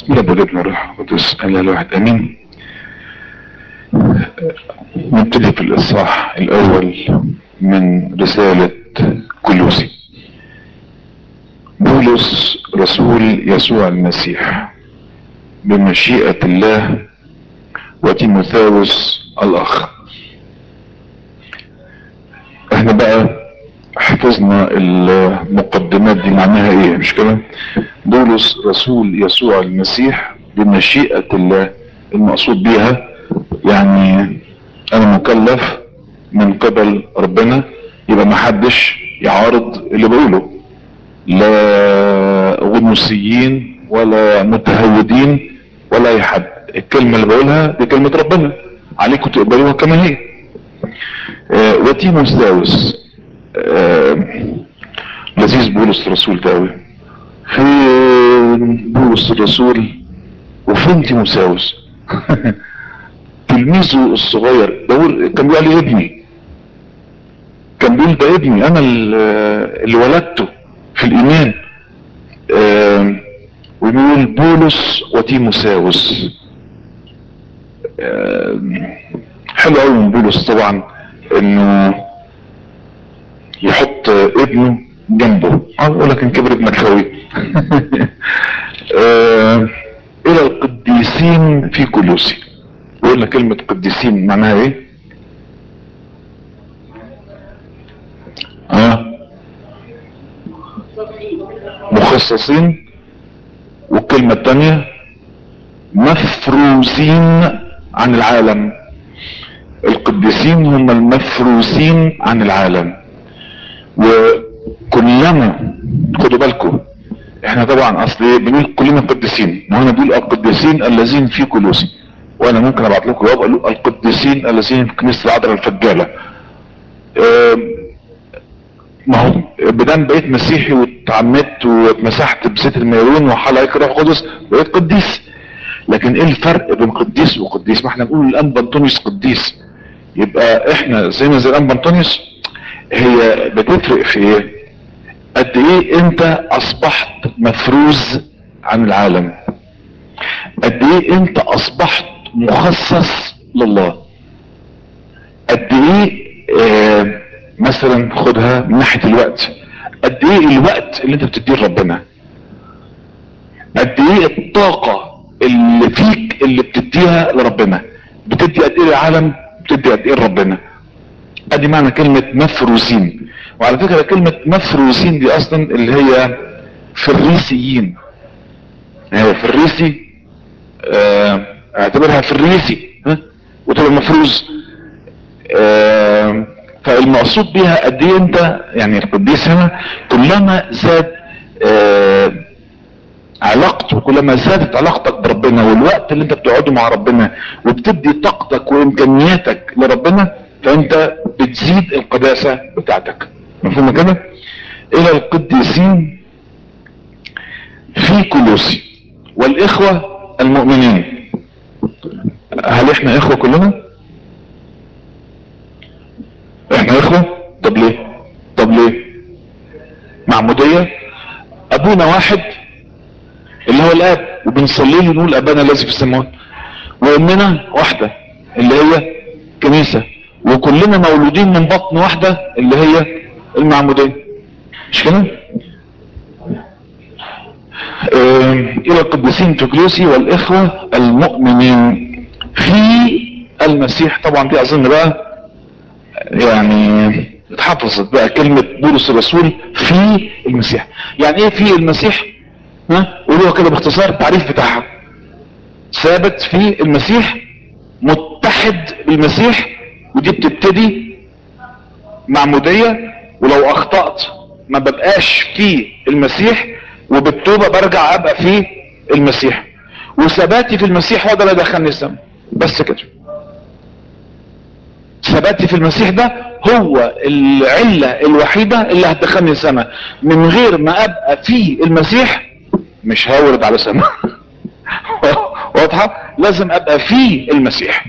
بسم الله والابن والروح القدس الا الواحد امين نبتدي في الاصحاح الاول من رسالة كلوسي بولس رسول يسوع المسيح بمشيئة الله وتيموثاوس الاخ احنا بقى حفظنا المقدمات دي معناها ايه مش كده بولس رسول يسوع المسيح بمشيئة الله المقصود بيها يعني انا مكلف من قبل ربنا يبقى محدش يعارض اللي بقوله لا غنوصيين ولا متهودين ولا اي حد الكلمة اللي بقولها دي كلمة ربنا عليكم تقبلوها كما هي آه وتيموثاوس آه لذيذ بولس الرسول ده قوي فين بولس الرسول وفين تيموثاوس تلميذه الصغير ده كان بيقول لي ابني كان بيقول ده ابني انا اللي ولدته في الايمان آه ويقول بولس وتيموثاوس آه حلو قوي من بولس طبعا انه يحط ابنه جنبه اقول لك ان كبر ابنك خوي آه الى القديسين في كلوسي وقلنا كلمة قديسين معناها ايه اه مخصصين والكلمة التانية مفروسين عن العالم القديسين هم المفروسين عن العالم وكلما خدوا بالكم احنا طبعا اصل ايه بنقول كلنا قديسين ما هنا بيقول القديسين الذين في كلوسي وانا ممكن ابعت لكم جواب اقول القديسين الذين في كنيسه العذراء الفجاله اه ما هو بدل بقيت مسيحي واتعمدت واتمسحت بزيت الميرون وحال عليك الروح القدس بقيت قديس لكن ايه الفرق بين قديس وقديس ما احنا بنقول الانبا انطونيوس قديس يبقى احنا زينا زي الانبا انطونيوس هي بتفرق في ايه قد ايه انت اصبحت مفروز عن العالم قد ايه انت اصبحت مخصص لله قد ايه آه مثلا خدها من ناحية الوقت قد ايه الوقت اللي انت بتديه لربنا قد ايه الطاقة اللي فيك اللي بتديها لربنا بتدي قد ايه للعالم بتدي قد ايه لربنا ادي معنى كلمة مفروسين وعلى فكرة كلمة مفروسين دي اصلا اللي هي فريسيين هي فريسي اه اعتبرها فريسي ها وتبقى مفروز اه فالمقصود بيها قد ايه انت يعني القديس هنا كلما زاد اه علاقته كلما زادت علاقتك بربنا والوقت اللي انت بتقعده مع ربنا وبتدي طاقتك وامكانياتك لربنا فانت بتزيد القداسة بتاعتك مفهوم كده الى القديسين في كلوسي والاخوة المؤمنين هل احنا اخوة كلنا احنا اخوة طب ليه طب ليه معمودية ابونا واحد اللي هو الاب وبنصلي له نقول ابانا الذي في السماوات وامنا واحدة اللي هي كنيسة وكلنا مولودين من بطن واحدة اللي هي المعمودية مش كده اه الى القديسين تكلوسي والاخوة المؤمنين في المسيح طبعا دي اظن بقى يعني اتحفظت بقى كلمة بولس الرسول في المسيح يعني ايه في المسيح ها قولوها كده باختصار التعريف بتاعها ثابت في المسيح متحد بالمسيح ودي بتبتدي معمودية ولو اخطأت ما ببقاش في المسيح وبالتوبة برجع ابقى في المسيح وثباتي في المسيح هو ده اللي دخلني السماء بس كده ثباتي في المسيح ده هو العلة الوحيدة اللي هتدخلني السماء من غير ما ابقى في المسيح مش هورد على سماء واضحة لازم ابقى في المسيح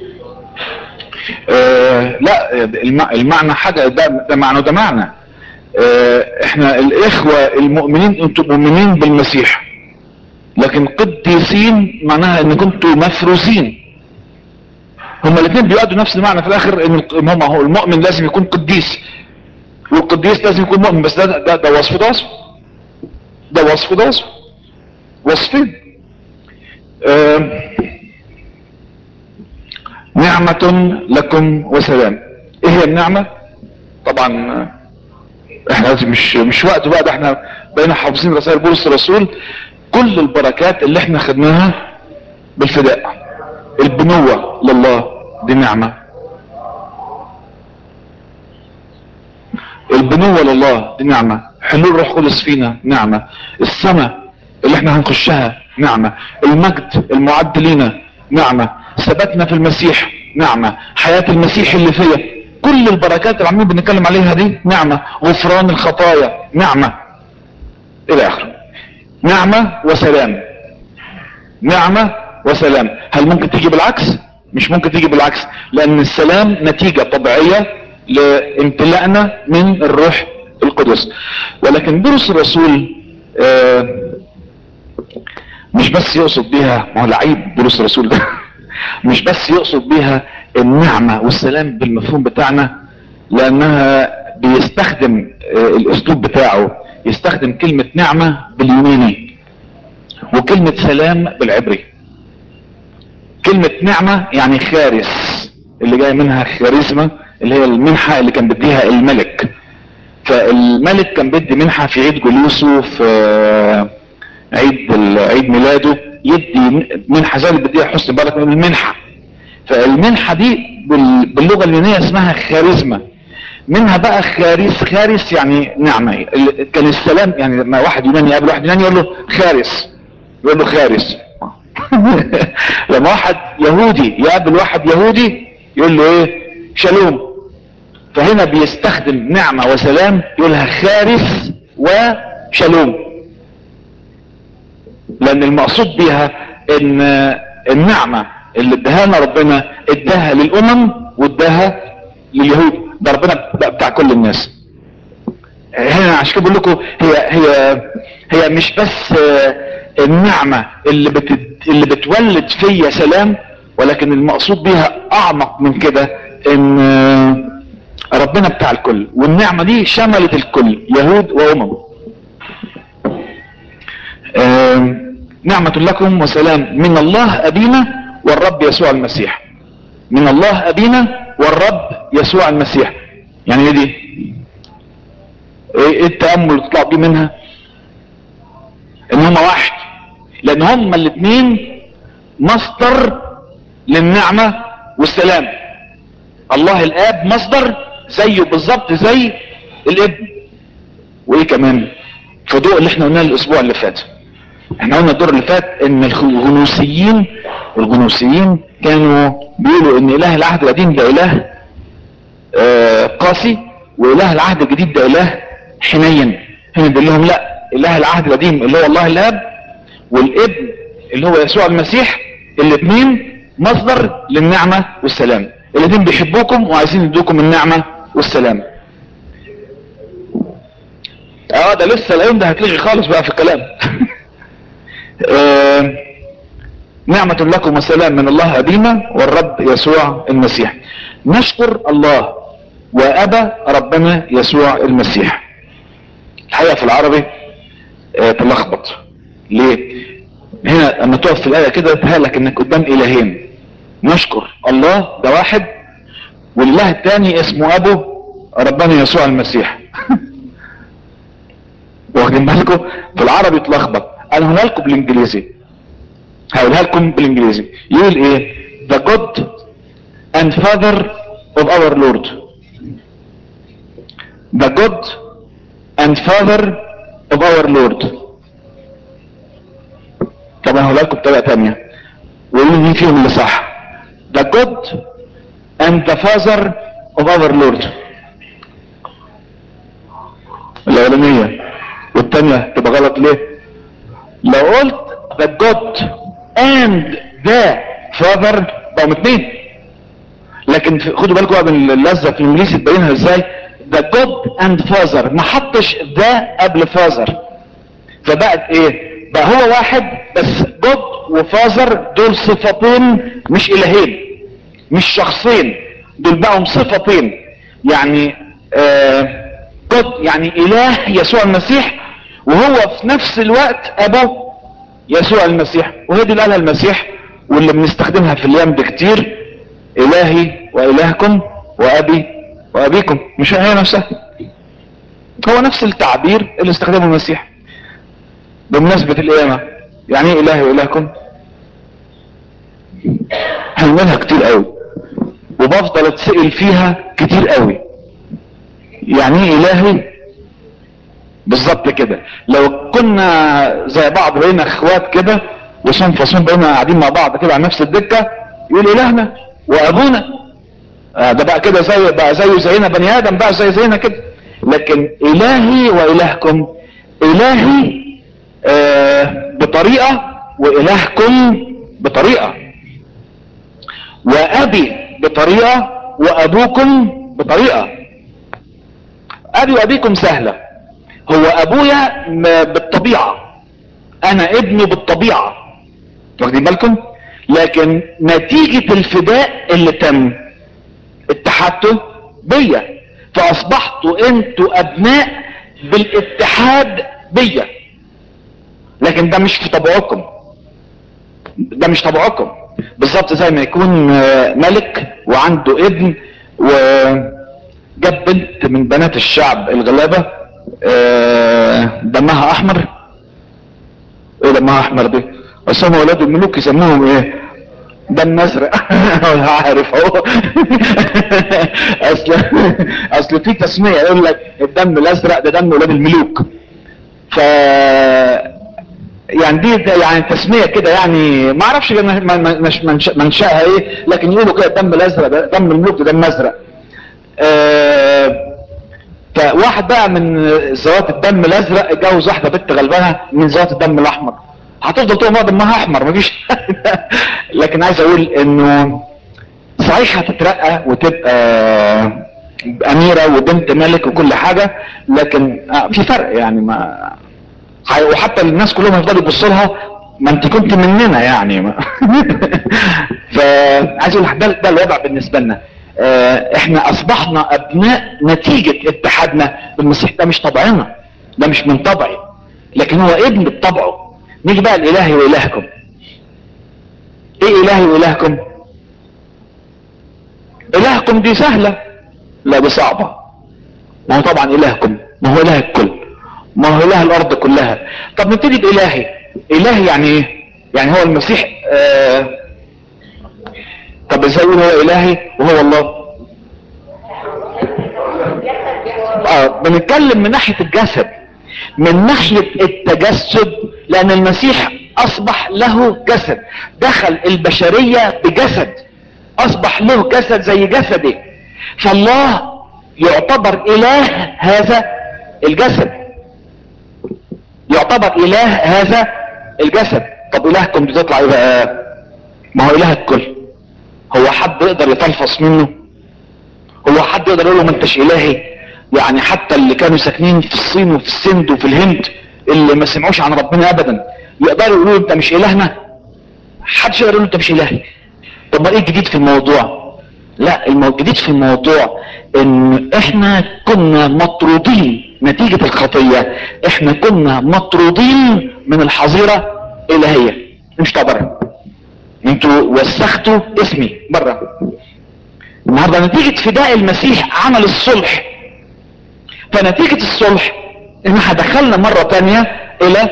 آه لا المعنى حاجة ده, ده معنى ده معنى اه احنا الاخوة المؤمنين انتم مؤمنين بالمسيح لكن قديسين معناها ان كنتوا مفروسين هما الاثنين بيؤدوا نفس المعنى في الاخر ان هما هو المؤمن لازم يكون قديس والقديس لازم يكون مؤمن بس ده ده, ده وصف ده وصف ده وصف ده وصف وصفين اه نعمة لكم وسلام ايه هي النعمة طبعا احنا مش مش وقت بقى ده احنا بقينا حافظين رسائل بولس الرسول كل البركات اللي احنا خدناها بالفداء البنوة لله دي نعمة البنوة لله دي نعمة حلول روح قدس فينا نعمة السماء اللي احنا هنخشها نعمة المجد المعد لينا نعمة ثبتنا في المسيح نعمة حياة المسيح اللي فيا كل البركات اللي عمالين بنتكلم عليها دي نعمة غفران الخطايا نعمة الى اخره نعمة وسلام نعمة وسلام هل ممكن تيجي بالعكس مش ممكن تيجي بالعكس لان السلام نتيجة طبيعية لامتلاءنا من الروح القدس ولكن بولس الرسول آه مش بس يقصد بيها ما هو لعيب بولس الرسول ده مش بس يقصد بيها النعمة والسلام بالمفهوم بتاعنا لانها بيستخدم آه الاسلوب بتاعه يستخدم كلمة نعمة باليوناني وكلمة سلام بالعبري كلمة نعمة يعني خارس اللي جاي منها خارزمة اللي هي المنحة اللي كان بديها الملك فالملك كان بدي منحة في عيد جلوسه في عيد عيد ميلاده يدي منحة زي اللي بديها حسن بالك من المنحة فالمنحة دي باللغة اليونانية اسمها خارزمة منها بقى خارس خارس يعني نعمة كان السلام يعني لما واحد يوناني يقابل واحد يوناني يقول له خارس يقول له خارس لما واحد يهودي يقابل واحد يهودي يقول له ايه شالوم فهنا بيستخدم نعمة وسلام يقولها خارس وشالوم لان المقصود بيها ان النعمة اللي اداها لنا ربنا اداها للامم واداها لليهود ده ربنا بتاع كل الناس هنا عشان كده بقول لكم هي هي هي مش بس النعمة اللي بت اللي بتولد فيا سلام ولكن المقصود بيها اعمق من كده ان ربنا بتاع الكل والنعمة دي شملت الكل يهود وامم نعمة لكم وسلام من الله ابينا والرب يسوع المسيح من الله ابينا والرب يسوع المسيح يعني ايه دي ايه التأمل اللي تطلع بيه منها ان هما واحد لان هما الاثنين مصدر للنعمة والسلام الله الاب مصدر زيه بالظبط زي الابن وايه كمان في ضوء اللي احنا قلناه الاسبوع اللي فات احنا قلنا الدور اللي فات ان الغنوسيين الغنوسيين كانوا بيقولوا ان اله العهد القديم ده اله آه قاسي واله العهد الجديد ده اله حنين هنا بيقول لهم لا اله العهد القديم اللي هو الله الاب والابن اللي هو يسوع المسيح الاثنين مصدر للنعمة والسلام الاثنين بيحبوكم وعايزين يدوكم النعمة والسلام اه ده لسه الايام ده هتلغي خالص بقى في الكلام آه نعمة لكم وسلام من الله أبينا والرب يسوع المسيح نشكر الله وأبى ربنا يسوع المسيح الحقيقة في العربي آه تلخبط ليه هنا لما تقف في الآية كده تهالك انك قدام إلهين نشكر الله ده واحد والله التاني اسمه أبو ربنا يسوع المسيح واخدين بالكم في العربي تلخبط انا هقولها لكم بالانجليزي هقولها لكم بالانجليزي يقول ايه the God and Father of our Lord the God and Father of our Lord طبعا هقولها لكم بطريقه ثانيه وقولوا مين فيهم اللي صح the God and the Father of our Lord الاولانيه والثانيه تبقى غلط ليه لو قلت the God and the father بقوا اثنين لكن خدوا بالكم بقى من اللذة في الانجليزي تبينها ازاي the God and Father ما حطش ذا قبل Father فبقت ايه بقى هو واحد بس جود وفازر دول صفتين مش الهين مش شخصين دول بقوا صفتين يعني آه جود يعني اله يسوع المسيح وهو في نفس الوقت ابوه يسوع المسيح وهي دي اللي قالها المسيح واللي بنستخدمها في الايام دي كتير الهي والهكم وابي وابيكم مش هي نفسها هو نفس التعبير اللي استخدمه المسيح بمناسبة القيامة يعني ايه الهي والهكم هنعملها كتير قوي وبفضل اتسئل فيها كتير قوي يعني ايه الهي بالظبط كده لو كنا زي بعض بقينا اخوات كده وصنف وصنف بقينا قاعدين مع بعض كده على نفس الدكه يقول الهنا وابونا آه ده بقى كده زي بقى زيه زينا بني ادم بقى زي زينا كده لكن الهي والهكم الهي آه بطريقه والهكم بطريقه وابي بطريقه وابوكم بطريقه ابي وابيكم سهله هو ابويا بالطبيعه انا ابني بالطبيعه واخدين بالكم لكن نتيجة الفداء اللي تم اتحدته بيا فاصبحتوا انتوا ابناء بالاتحاد بيا لكن ده مش في طبعكم ده مش طبعكم بالظبط زي ما يكون ملك وعنده ابن وجاب بنت من بنات الشعب الغلابه دمها احمر ايه دمها احمر دي بس هم ولاد الملوك يسموهم ايه دم ازرق عارف اهو اصل اصل في تسميه يقول لك الدم الازرق ده دم ولاد الملوك ف يعني دي يعني تسميه كده يعني ما اعرفش منشاها ايه لكن يقولوا كده الدم الازرق ده دم الملوك ده دم ازرق أه فواحد بقى من ذوات الدم الازرق اتجوز واحده بنت غلبانه من ذوات الدم الاحمر هتفضل طول ما دمها احمر مفيش لكن عايز اقول انه صحيح هتترقى وتبقى اميره وبنت ملك وكل حاجه لكن في فرق يعني ما وحتى الناس كلهم هيفضلوا يبصوا لها ما انت كنت مننا يعني فعايز اقول ده, ده الوضع بالنسبه لنا احنا اصبحنا ابناء نتيجة اتحادنا بالمسيح ده مش طبعنا ده مش من طبعي لكن هو ابن بطبعه نيجي بقى الالهي والهكم ايه الهي والهكم الهكم دي سهلة لا دي صعبة ما هو طبعا الهكم ما هو اله الكل ما هو اله الارض كلها طب نبتدي بالهي الهي يعني ايه يعني هو المسيح آه طب ازاي يقول هو الهي وهو الله اه بنتكلم من ناحية الجسد من ناحية التجسد لان المسيح اصبح له جسد دخل البشرية بجسد اصبح له جسد زي جسدي فالله يعتبر اله هذا الجسد يعتبر اله هذا الجسد طب الهكم دي تطلع ايه بقى ما هو اله الكل هو حد يقدر يتلفظ منه هو حد يقدر يقول له ما انتش الهي يعني حتى اللي كانوا ساكنين في الصين وفي السند وفي الهند اللي ما سمعوش عن ربنا ابدا يقدروا يقولوا انت مش الهنا حدش يقدر يقول انت مش الهي طب ما ايه الجديد في الموضوع لا الجديد في الموضوع ان احنا كنا مطرودين نتيجة الخطية احنا كنا مطرودين من الحظيرة الهية مش بره انتوا وسختوا اسمي بره النهارده نتيجة فداء المسيح عمل الصلح فنتيجة الصلح ان احنا دخلنا مرة تانية الى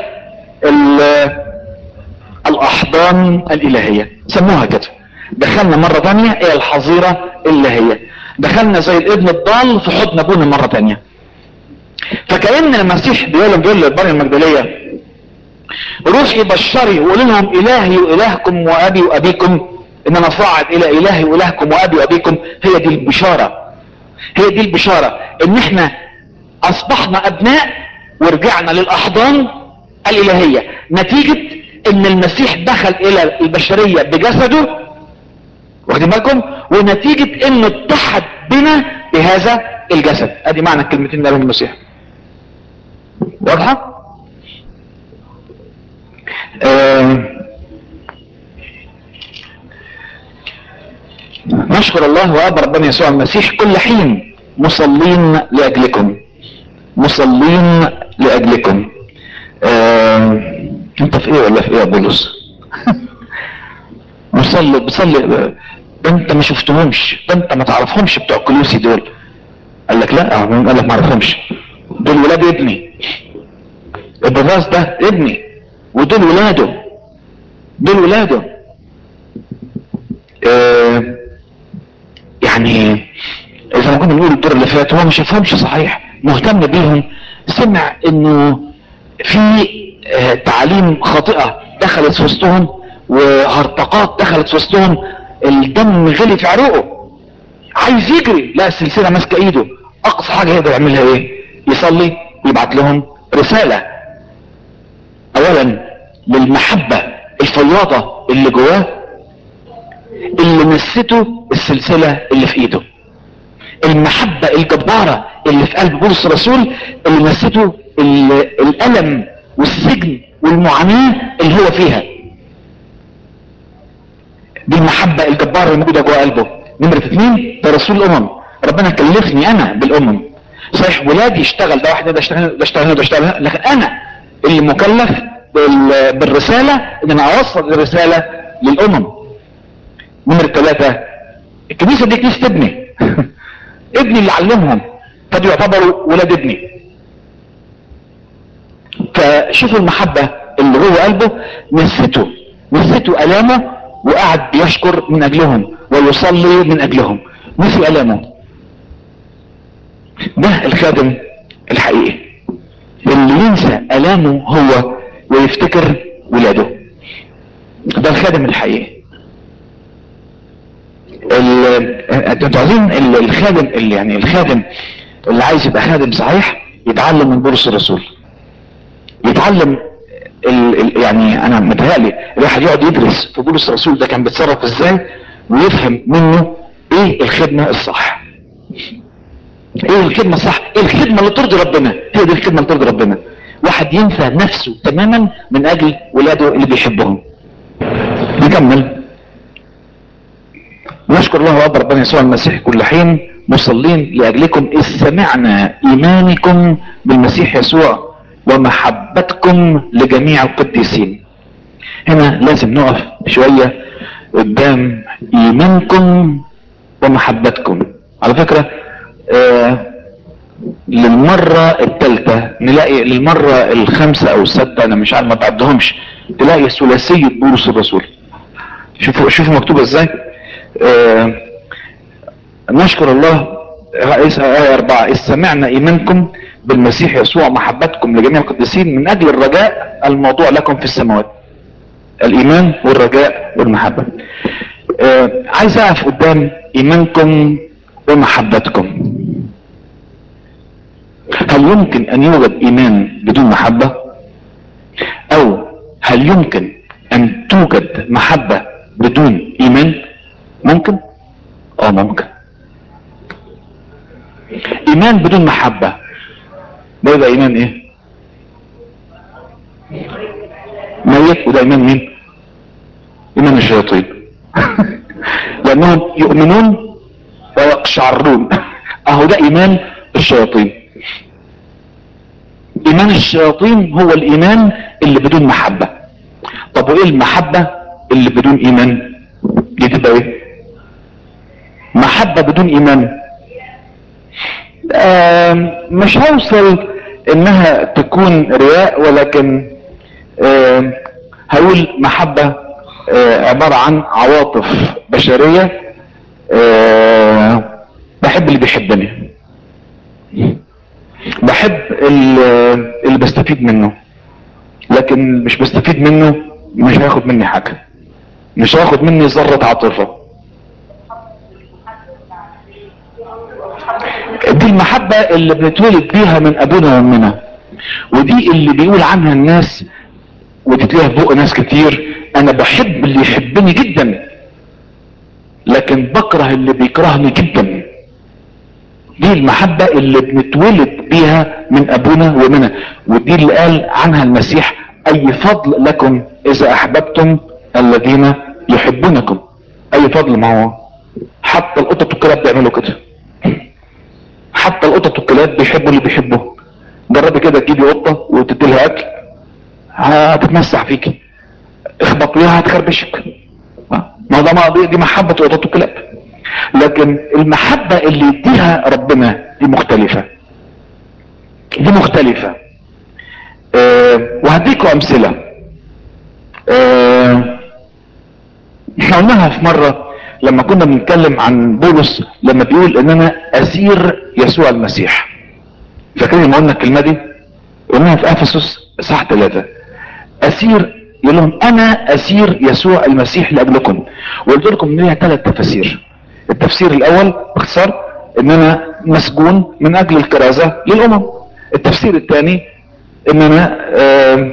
الاحضان الالهية سموها كده دخلنا مرة تانية الى الحظيرة الالهية دخلنا زي الابن الضال في حضن ابونا مرة تانية فكأن المسيح بيقول بيقول للبني المجدلية روحي بشري وقول لهم الهي والهكم وابي وابيكم ان انا صاعد الى الهي والهكم وابي وابيكم هي دي البشارة هي دي البشارة ان احنا اصبحنا ابناء ورجعنا للاحضان الالهية نتيجة ان المسيح دخل الى البشرية بجسده واخدين بالكم ونتيجة انه اتحد بنا بهذا الجسد ادي معنى الكلمتين اللي قالهم المسيح واضحة آه نشكر الله وأبا ربنا يسوع المسيح كل حين مصلين لأجلكم مصلين لأجلكم آه انت في ايه ولا في ايه يا بولس مصلي بصلي ده انت ما شفتهمش ده انت ما تعرفهمش بتوع كلوسي دول قال لك لا قال لك ما اعرفهمش دول ولاد ابني البراس ده ابني ودول ولاده دول ولاده آه يعني اذا ما كنا بنقول الدور اللي فات هو ما شافهمش صحيح مهتم بيهم سمع انه في آه تعاليم خاطئة دخلت في وسطهم وهرطقات دخلت في وسطهم الدم غلي في عروقه عايز يجري لا السلسلة ماسكة ايده اقصى حاجة يقدر يعملها ايه يصلي يبعت لهم رسالة اولا للمحبة الفياضة اللي جواه اللي مسته السلسلة اللي في ايده المحبة الجبارة اللي في قلب بولس الرسول اللي مسته الالم والسجن والمعاناة اللي هو فيها دي المحبة الجبارة اللي موجودة جوه قلبه نمرة اتنين ده رسول الامم ربنا كلفني انا بالامم صحيح ولادي يشتغل ده واحد ده اشتغل ده اشتغل ده اشتغل لكن انا اللي مكلف بالرسالة ان انا اوصل الرسالة للامم نمرة ثلاثة الكنيسة دي كنيسة ابني ابني اللي علمهم فدي يعتبروا ولاد ابني فشوفوا المحبة اللي جوه قلبه نسيته نسيته ألامه وقعد بيشكر من أجلهم ويصلي من أجلهم نسي ألامه ده الخادم الحقيقي اللي ينسى ألامه هو ويفتكر ولاده ده الخادم الحقيقي انتوا عايزين الخادم اللي يعني الخادم اللي عايز يبقى خادم صحيح يتعلم من بولس الرسول يتعلم ال ال يعني انا متهيألي الواحد يقعد يدرس في بولس الرسول ده كان بيتصرف ازاي ويفهم منه ايه الخدمة الصح ايه الخدمة الصح ايه الخدمة اللي ترضي ربنا هي دي الخدمة اللي ترضي ربنا واحد ينسى نفسه تماما من اجل ولاده اللي بيحبهم نكمل نشكر الله وأبا ربنا يسوع المسيح كل حين مصلين لأجلكم إذ سمعنا إيمانكم بالمسيح يسوع ومحبتكم لجميع القديسين هنا لازم نقف شوية قدام إيمانكم ومحبتكم على فكرة آه للمرة الثالثة نلاقي للمرة الخامسة أو السادسة أنا مش عارف ما بعدهمش تلاقي ثلاثية بولس الرسول شوفوا شوفوا مكتوبة ازاي آه نشكر الله آية أربعة إذ سمعنا إيمانكم بالمسيح يسوع محبتكم لجميع القديسين من أجل الرجاء الموضوع لكم في السماوات الإيمان والرجاء والمحبة آه عايز أقف قدام إيمانكم ومحبتكم هل يمكن أن يوجد إيمان بدون محبة أو هل يمكن أن توجد محبة بدون إيمان ممكن اه ممكن ايمان بدون محبة ده يبقى ايمان ايه ميت وده ايمان مين ايمان الشياطين لانهم يؤمنون ويقشعرون اهو ده ايمان الشياطين ايمان الشياطين هو الايمان اللي بدون محبة طب وايه المحبة اللي بدون ايمان دي تبقى ايه محبة بدون ايمان آه مش هوصل انها تكون رياء ولكن آه هقول محبة آه عبارة عن عواطف بشرية بحب اللي بيحبني بحب اللي بستفيد منه لكن مش بستفيد منه مش هياخد مني حاجة مش هياخد مني ذرة عاطفة دي المحبة اللي بنتولد بيها من ابونا وامنا ودي اللي بيقول عنها الناس ودي تلاقيها في بق ناس كتير انا بحب اللي يحبني جدا لكن بكره اللي بيكرهني جدا دي المحبة اللي بنتولد بيها من ابونا ومنها ودي اللي قال عنها المسيح اي فضل لكم اذا احببتم الذين يحبونكم اي فضل ما هو حتى القطط والكلاب بيعملوا كده حتى القطط والكلاب بيحبوا اللي بيحبوه جربي كده تجيبي قطة وتدي لها اكل هتتمسح فيكي اخبطيها هتخربشك ما ده ما دي, دي محبة القطط والكلاب لكن المحبة اللي يديها ربنا دي مختلفة دي مختلفة أه وهديكم امثلة أه احنا قلناها في مرة لما كنا بنتكلم عن بولس لما بيقول ان انا اسير يسوع المسيح فاكرين لما قلنا الكلمة دي قلناها في افسس صح ثلاثة اسير يقول لهم انا اسير يسوع المسيح لاجلكم وقلت لكم ان ليها ثلاث تفاسير التفسير الاول باختصار ان انا مسجون من اجل الكرازة للامم التفسير الثاني ان انا آه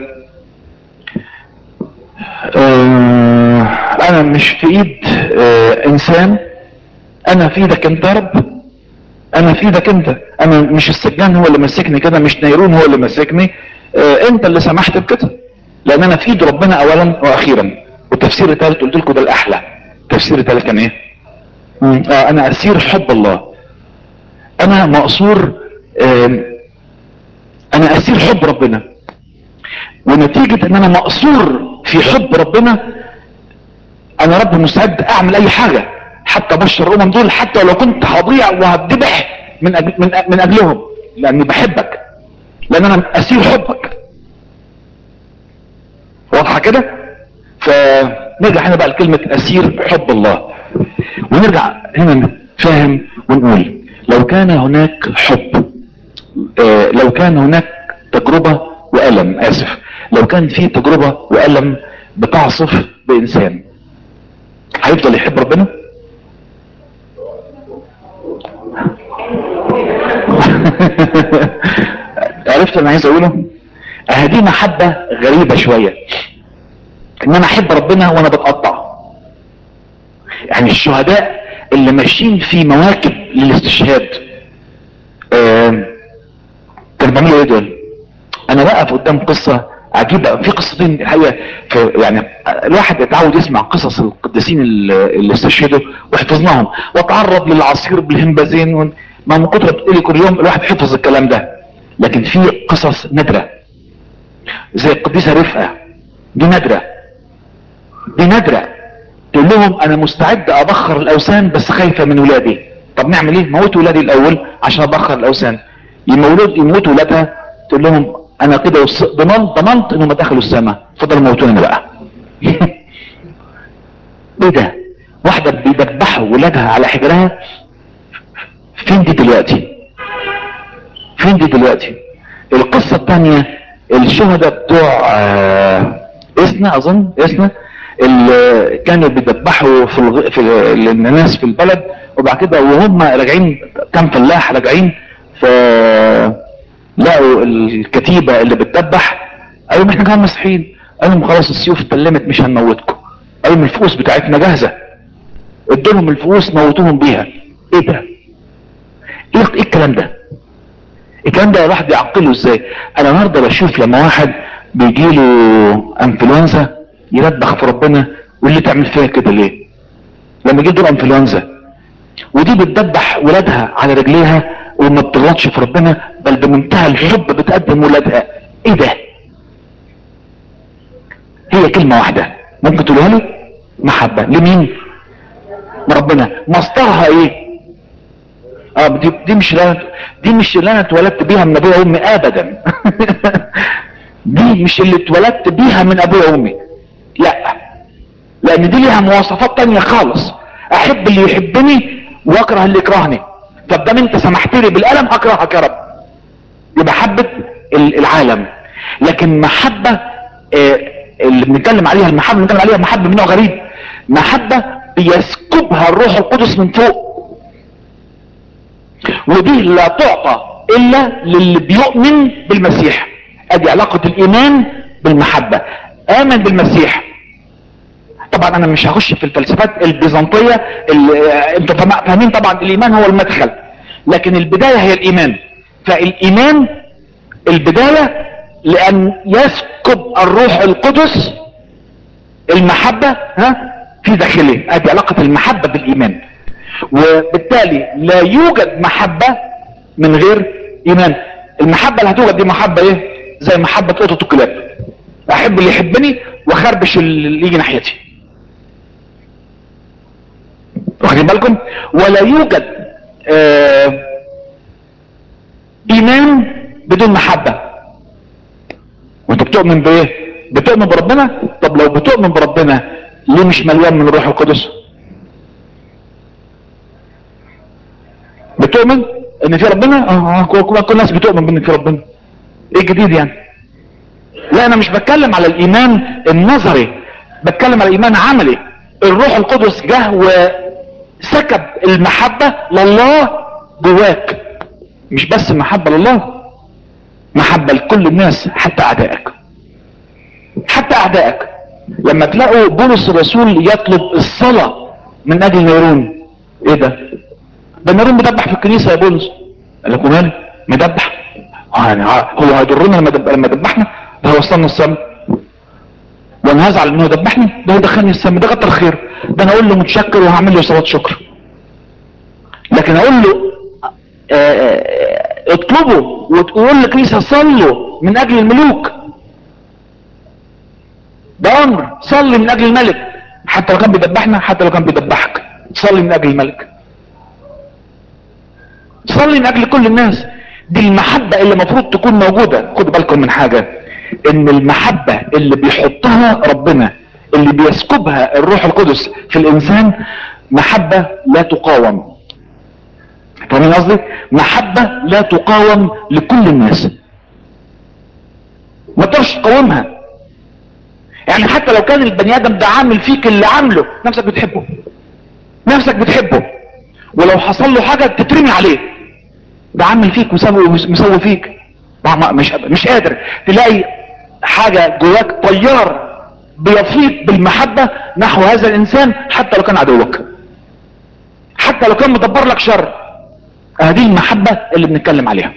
آه انا مش في ايد آه انسان انا في ايدك انت يا رب انا في ايدك انت انا مش السجان هو اللي ماسكني كده مش نيرون هو اللي ماسكني آه انت اللي سمحت بكده لان انا في ايد ربنا اولا واخيرا والتفسير الثالث قلت لكم ده الاحلى التفسير الثالث كان ايه آه انا اسير حب الله انا مقصور آه انا اسير حب ربنا ونتيجة ان انا مقصور في حب ربنا انا رب مستعد اعمل اي حاجة حتى بشر الامم دول حتى لو كنت هضيع وهتذبح من, أجل من, من اجلهم لاني بحبك لان انا اسير حبك واضحة كده فنرجع هنا بقى لكلمة اسير حب الله ونرجع هنا فاهم ونقول لو كان هناك حب آه لو كان هناك تجربة وألم آسف لو كان في تجربة وألم بتعصف بإنسان هيفضل يحب ربنا عرفت انا عايز اقوله هذه محبة غريبة شوية ان انا احب ربنا وانا بتقطع يعني الشهداء اللي ماشيين في مواكب للاستشهاد كانوا بيعملوا ايه دول انا واقف قدام قصة عجيبة في قصتين الحقيقة في يعني الواحد يتعود يسمع قصص القديسين اللي استشهدوا وحفظناهم واتعرض للعصير بالهمبازين و... ما من كتر بتقولي كل يوم الواحد حفظ الكلام ده لكن في قصص نادرة زي القديسة رفقة دي نادرة دي نادرة تقول لهم انا مستعد ابخر الاوثان بس خايفة من ولادي طب نعمل ايه موت ولادي الاول عشان ابخر الاوثان يمولد يموت ولادها تقول لهم انا كده ضمنت ضمنت انهم دخلوا السماء فضلوا موتوني بقى ايه ده واحدة بيدبحوا ولادها على حجرها فين دي دلوقتي فين دي دلوقتي القصة الثانية الشهداء بتوع اسنا اظن اسنا اللي كانوا بيدبحوا في, الغ... في الناس في البلد وبعد كده وهم راجعين كام فلاح راجعين ف لقوا الكتيبة اللي بتدبح قالوا احنا كمان مسيحيين قالوا خلاص السيوف اتلمت مش هنموتكم قالوا الفؤوس بتاعتنا جاهزة ادولهم الفؤوس موتوهم بيها ايه ده ايه ايه الكلام ده الكلام ده الواحد يعقله ازاي انا النهارده بشوف لما واحد بيجيله انفلونزا يلبخ في ربنا واللي تعمل فيها كده ليه لما يجي دور انفلونزا ودي بتدبح ولادها على رجليها وما بتغلطش في ربنا بل بمنتهى الحب بتقدم ولادها ايه ده هي كلمة واحدة ممكن تقولها لي محبة لمين ربنا مصدرها ايه اه دي, دي مش لا دي مش اللي انا اتولدت بيها من ابويا وامي ابدا دي مش اللي اتولدت بيها من ابويا وامي لا لان دي ليها مواصفات تانية خالص احب اللي يحبني واكره اللي يكرهني طب دام انت سمحت لي بالالم اكرهك يا رب دي محبة العالم لكن محبة اه اللي بنتكلم عليها المحبة اللي بنتكلم عليها محبة من نوع غريب محبة بيسكبها الروح القدس من فوق ودي لا تعطى الا للي بيؤمن بالمسيح ادي علاقة الايمان بالمحبة امن بالمسيح طبعا انا مش هخش في الفلسفات البيزنطية اللي انتوا فاهمين طبعا الايمان هو المدخل لكن البداية هي الايمان فالايمان البداية لان يسكب الروح القدس المحبة ها في داخله ادي علاقة المحبة بالايمان وبالتالي لا يوجد محبة من غير ايمان المحبة اللي هتوجد دي محبة ايه زي محبة قطط الكلاب احب اللي يحبني واخربش اللي يجي ناحيتي واخدين بالكم ولا يوجد آه ايمان بدون محبة وانت بتؤمن بايه بتؤمن بربنا طب لو بتؤمن بربنا ليه مش مليان من الروح القدس بتؤمن ان في ربنا اه كل, كل الناس بتؤمن بان في ربنا ايه الجديد يعني لا انا مش بتكلم على الايمان النظري بتكلم على الايمان عملي الروح القدس جه وسكب المحبة لله جواك مش بس محبة لله محبة لكل الناس حتى اعدائك حتى اعدائك لما تلاقوا بولس الرسول يطلب الصلاة من اجل نيرون ايه ده ده نيرون مدبح في الكنيسة يا بولس قال لكم مالي مدبح يعني هو هيضرنا لما دب... لما دبحنا ده هو وصلنا السماء وانا هزعل انه دبحني ده هو دخلني السماء ده كتر خير ده انا اقول له متشكر وهعمل له صلاه شكر لكن اقول له اطلبوا وتقول لكنيسه صلوا من اجل الملوك ده امر صلي من اجل الملك حتى لو كان بيدبحنا حتى لو كان بيدبحك صلي من اجل الملك صلي من اجل كل الناس دي المحبة اللي المفروض تكون موجودة خدوا بالكم من حاجة ان المحبة اللي بيحطها ربنا اللي بيسكبها الروح القدس في الانسان محبة لا تقاوم فاهمين قصدي محبة لا تقاوم لكل الناس ما تقدرش تقاومها يعني حتى لو كان البني ادم ده عامل فيك اللي عامله نفسك بتحبه نفسك بتحبه ولو حصل له حاجة تترمي عليه ده عامل فيك وسوي مسوي فيك مش مش قادر تلاقي حاجة جواك طيار بيفيض بالمحبة نحو هذا الانسان حتى لو كان عدوك حتى لو كان مدبر لك شر هذه المحبة اللي بنتكلم عليها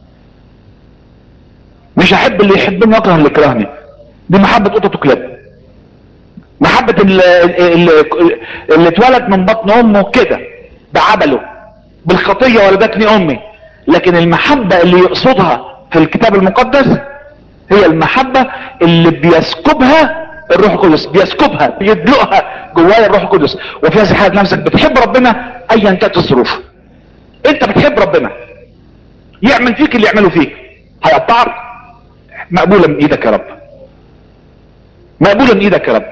مش احب اللي يحبني واكره اللي يكرهني دي محبة قطط وكلاب محبة اللي, اللي, اللي اتولد من بطن امه كده بعبله بالخطية ولدتني امي لكن المحبة اللي يقصدها في الكتاب المقدس هي المحبة اللي بيسكبها الروح القدس بيسكبها بيدلقها جوايا الروح القدس وفي هذه الحالة نفسك بتحب ربنا ايا كانت الظروف انت بتحب ربنا يعمل فيك اللي يعمله فيك هيقطعك مقبولة من ايدك يا رب مقبولة من ايدك يا رب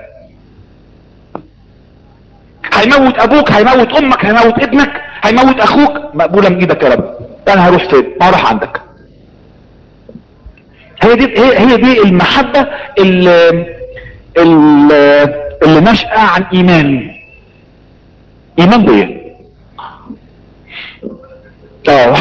هيموت ابوك هيموت امك هيموت ابنك هيموت اخوك مقبولة من ايدك يا رب انا هروح فين ما هروح عندك هي دي هي, هي دي المحبة اللي, اللي, اللي نشأة عن ايمان ايمان بايه اه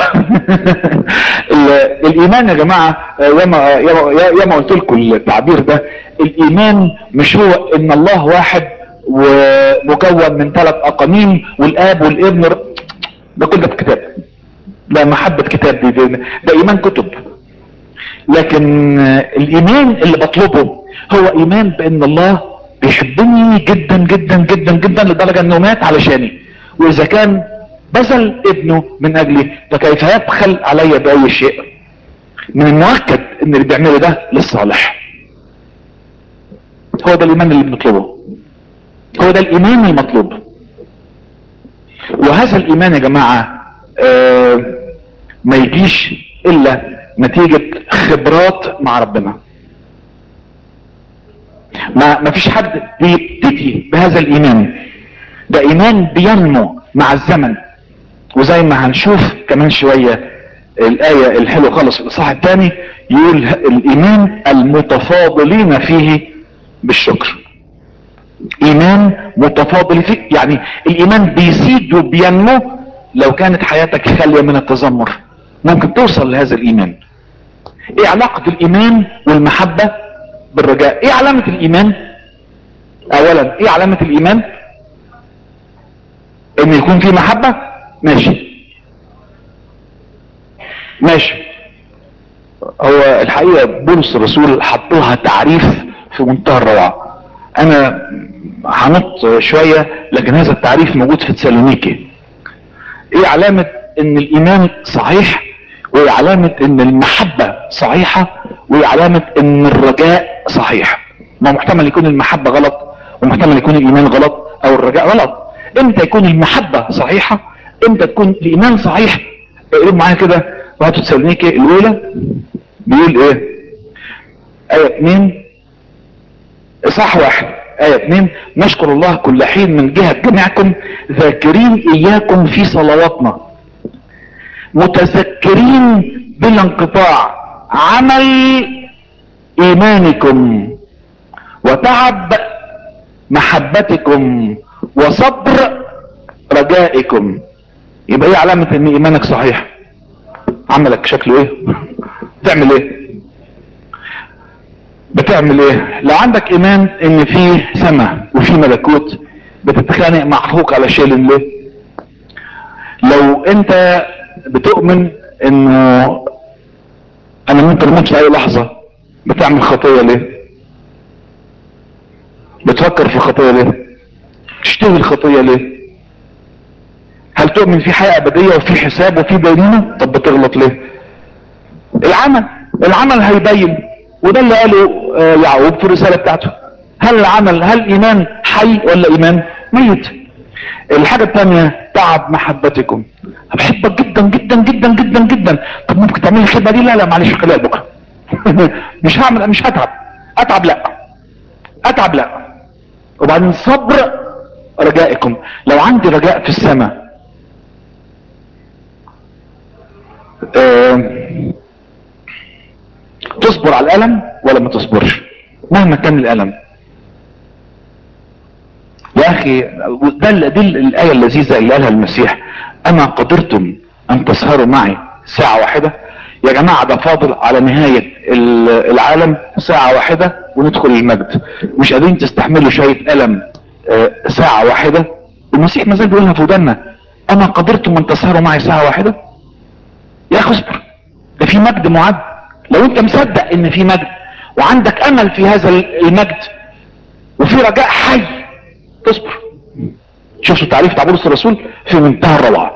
الايمان يا جماعة ياما ياما قلت لكم التعبير ده الايمان مش هو ان الله واحد ومكون من ثلاث اقانيم والاب والابن ده كل ده في كتاب ده محبة كتاب دي, دي ده ايمان كتب لكن الايمان اللي بطلبه هو ايمان بان الله بيحبني جدا جدا جدا جدا لدرجة انه مات علشاني واذا كان بذل ابنه من اجلي فكيف يبخل علي باي شيء من المؤكد ان اللي بيعمله ده للصالح هو ده الايمان اللي بنطلبه هو ده الايمان المطلوب وهذا الايمان يا جماعة آه ما يجيش الا نتيجة خبرات مع ربنا ما, ما فيش حد بيبتدي بهذا الايمان ده ايمان بينمو مع الزمن وزي ما هنشوف كمان شوية الآية الحلوة خالص في الإصحاح الثاني يقول الإيمان المتفاضلين فيه بالشكر إيمان متفاضل فيه يعني الإيمان بيزيد وبينمو لو كانت حياتك خالية من التذمر ممكن توصل لهذا الإيمان إيه علاقة الإيمان والمحبة بالرجاء إيه علامة الإيمان أولا إيه علامة الإيمان إن يكون في محبة ماشي ماشي هو الحقيقة بولس الرسول حط لها تعريف في منتهى الروعة انا هنط شوية لكن هذا التعريف موجود في تسالونيكي ايه علامة ان الايمان صحيح وايه علامة ان المحبة صحيحة وايه علامة ان الرجاء صحيح ما محتمل يكون المحبة غلط ومحتمل يكون الايمان غلط او الرجاء غلط امتى يكون المحبة صحيحة امتى تكون الايمان صحيح اقرب معايا كده وهاتوا تسالونيكي الاولى بيقول ايه ايه اتنين صح واحد آية اتنين نشكر الله كل حين من جهة جميعكم ذاكرين إياكم في صلواتنا متذكرين بلا انقطاع عمل إيمانكم وتعب محبتكم وصبر رجائكم يبقى ايه علامة ان ايمانك صحيح عملك شكله ايه تعمل ايه بتعمل ايه لو عندك ايمان ان في سماء وفي ملكوت بتتخانق مع اخوك على شيء ليه لو انت بتؤمن انه انا ممكن اموت في اي لحظة بتعمل خطية ليه بتفكر في خطية ليه تشتهي الخطية ليه هل تؤمن في حياة ابدية وفي حساب وفي دينونة طب بتغلط ليه العمل العمل هيبين وده اللي قاله آه يعقوب في الرسالة بتاعته هل العمل هل ايمان حي ولا ايمان ميت الحاجة الثانية تعب محبتكم بحبك جدا جدا جدا جدا جدا طب ممكن تعمل لي الخدمة دي لا لا معلش خليها بكره مش هعمل مش هتعب اتعب لا اتعب لا وبعدين صبر رجائكم لو عندي رجاء في السماء آه تصبر على الالم ولا ما تصبرش مهما كان الالم يا اخي ده دي الايه اللذيذه اللي قالها المسيح اما قدرتم ان تسهروا معي ساعه واحده يا جماعه ده فاضل على نهايه العالم ساعه واحده وندخل المجد مش قادرين تستحملوا شويه الم ساعه واحده المسيح ما زال بيقولها في ودنا اما قدرتم ان تسهروا معي ساعه واحده يا اخي اصبر ده في مجد معد لو انت مصدق ان في مجد وعندك امل في هذا المجد وفي رجاء حي تصبر شوفوا التعريف بتاع بولس الرسول في منتهى الروعه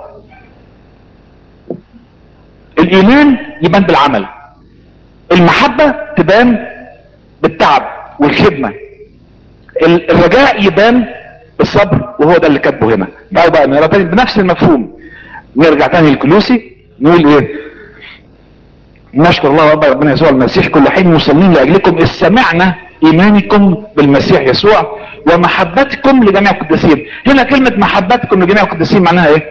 الايمان يبان بالعمل المحبه تبان بالتعب والخدمه الرجاء يبان بالصبر وهو ده اللي كاتبه هنا تعالوا بقى نقرا تاني بنفس المفهوم نرجع تاني للكلوسي نقول ايه نشكر الله رب ربنا يسوع المسيح كل حين مصلين لاجلكم اذ سمعنا ايمانكم بالمسيح يسوع ومحبتكم لجميع القديسين هنا كلمة محبتكم لجميع القديسين معناها ايه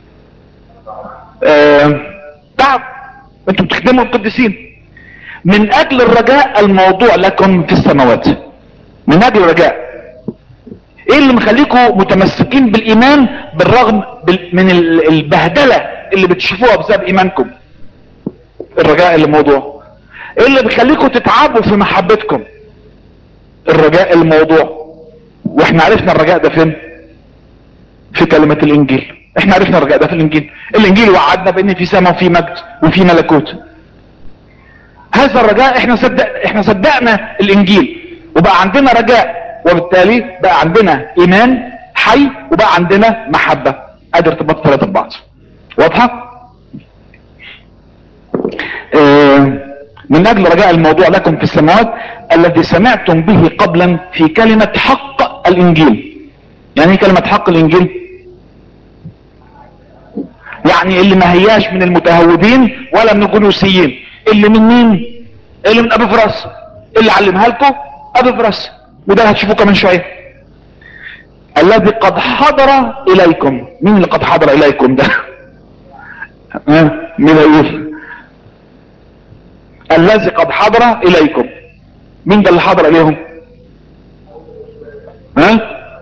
آه تعب انتم بتخدموا القديسين من اجل الرجاء الموضوع لكم في السماوات من اجل الرجاء ايه اللي مخليكم متمسكين بالايمان بالرغم من البهدلة اللي بتشوفوها بسبب ايمانكم الرجاء اللي موضوع ايه اللي بيخليكم تتعبوا في محبتكم الرجاء الموضوع واحنا عرفنا الرجاء ده فين في كلمة الانجيل احنا عرفنا الرجاء ده في الانجيل الانجيل وعدنا بان في سماء وفي مجد وفي ملكوت هذا الرجاء احنا صدق احنا صدقنا الانجيل وبقى عندنا رجاء وبالتالي بقى عندنا ايمان حي وبقى عندنا محبة قادر ارتباط ثلاثة ببعض واضحة اه من اجل رجاء الموضوع لكم في السماوات الذي سمعتم به قبلا في كلمة حق الانجيل يعني ايه كلمة حق الانجيل يعني اللي ما هياش من المتهودين ولا من الجنوسيين اللي من مين اللي من ابي فراس اللي علمها لكم ابي فراس وده هتشوفوه كمان شوية الذي قد حضر اليكم مين اللي قد حضر اليكم ده ها مين هيقول الذي قد حضر اليكم مين ده اللي حضر اليهم ها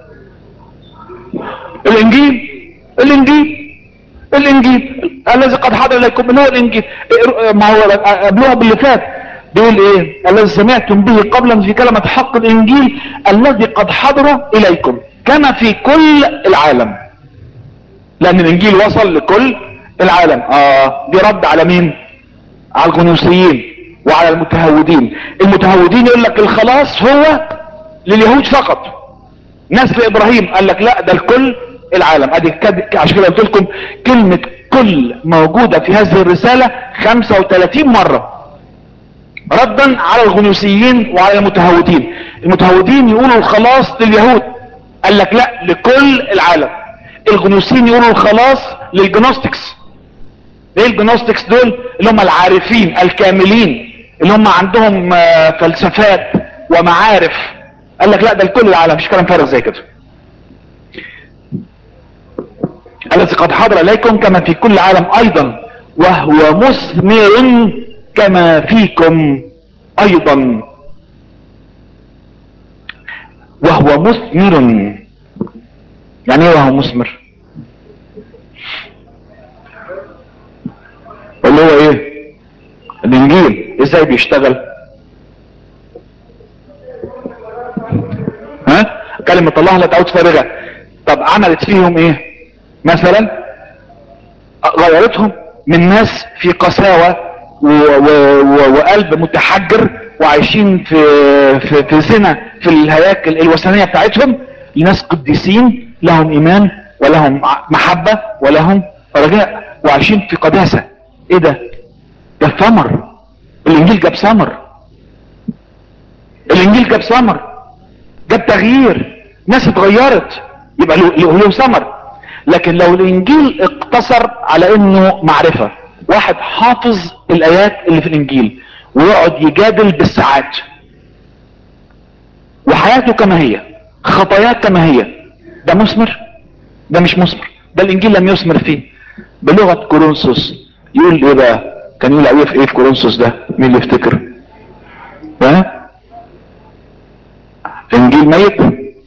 الانجيل الانجيل الانجيل الذي قد حضر اليكم من هو الانجيل ما هو قبلوها باللي فات بيقول ايه الذي سمعتم به قبلا في كلمة حق الانجيل الذي قد حضر اليكم كما في كل العالم لان الانجيل وصل لكل العالم اه دي رد على مين على الغنوصيين وعلى المتهودين المتهودين يقول لك الخلاص هو لليهود فقط نسل ابراهيم قال لك لا ده الكل العالم ادي كد- عشان كده قلت لكم كلمة كل موجودة في هذه الرسالة 35 مرة ردا على الغنوصيين وعلى المتهودين المتهودين يقولوا الخلاص لليهود قال لك لا لكل العالم الغنوصيين يقولوا الخلاص للجنوستكس ايه الجنوستكس دول اللي هم العارفين الكاملين اللي هم عندهم آه، فلسفات ومعارف قال لك لا ده لكل العالم مش كلام فارغ زي كده الذي قد حضر اليكم كما في كل عالم ايضا وهو مثمر كما فيكم ايضا وهو مثمر يعني ايه وهو مثمر اللي هو ايه الانجيل ازاي بيشتغل ها كلمة الله لا تعود فارغة طب عملت فيهم ايه مثلا غيرتهم من ناس في قساوة و و و وقلب متحجر وعايشين في في في زنا في الهياكل الوثنية بتاعتهم لناس قديسين لهم ايمان ولهم ع- محبة ولهم رجاء وعايشين في قداسة ايه ده ده ثمر الانجيل جاب ثمر الانجيل جاب ثمر جاب تغيير ناس اتغيرت يبقى له له له ثمر لكن لو الانجيل اقتصر على انه معرفة واحد حافظ الايات اللي في الانجيل ويقعد يجادل بالساعات وحياته كما هي خطاياه كما هي ده مثمر ده مش مثمر ده الانجيل لم يثمر فيه بلغة كورنثوس يقول ايه بقى كان يقول ايه في ايه في كورنثوس ده مين اللي يفتكر ها انجيل ميت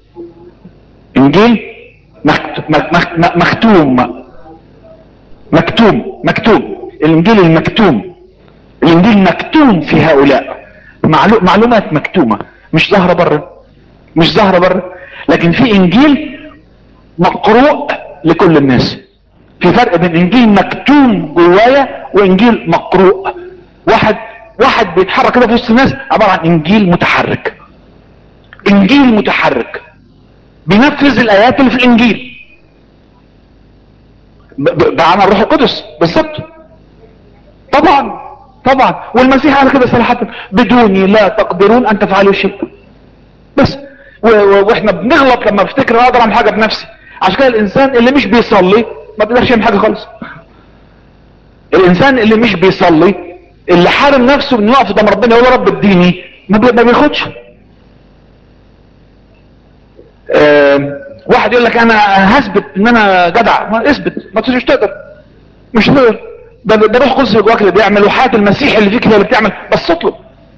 انجيل مكت- مك- مك- مك- مختوم مكتوم مكتوم الانجيل المكتوم الانجيل مكتوم في هؤلاء معلو- معلومات مكتومة مش ظاهرة بره مش ظاهرة بره لكن في انجيل مقروء لكل الناس في فرق بين انجيل مكتوم جوايا وانجيل مقروء واحد واحد بيتحرك كده في وسط الناس عبارة عن انجيل متحرك انجيل متحرك بينفذ الايات اللي في الانجيل ب- ب- ده عمل الروح القدس بالظبط طبعا طبعا والمسيح قال كده صراحة بدوني لا تقدرون ان تفعلوا شيء بس و- و- واحنا بنغلط لما بفتكر انا اقدر اعمل حاجه بنفسي عشان كده الانسان اللي مش بيصلي ما بيقدرش يعمل حاجه خالص الانسان اللي مش بيصلي اللي حارم نفسه انه يقف قدام ربنا يقول يا رب اديني ما بي- ما بياخدش آم، واحد يقول لك انا هثبت ان انا جدع ما اثبت ما تقدرش تقدر مش هتقدر ده ده روح قدس جواك اللي بيعمل وحياه المسيح اللي فيك هي اللي بتعمل بس اطلب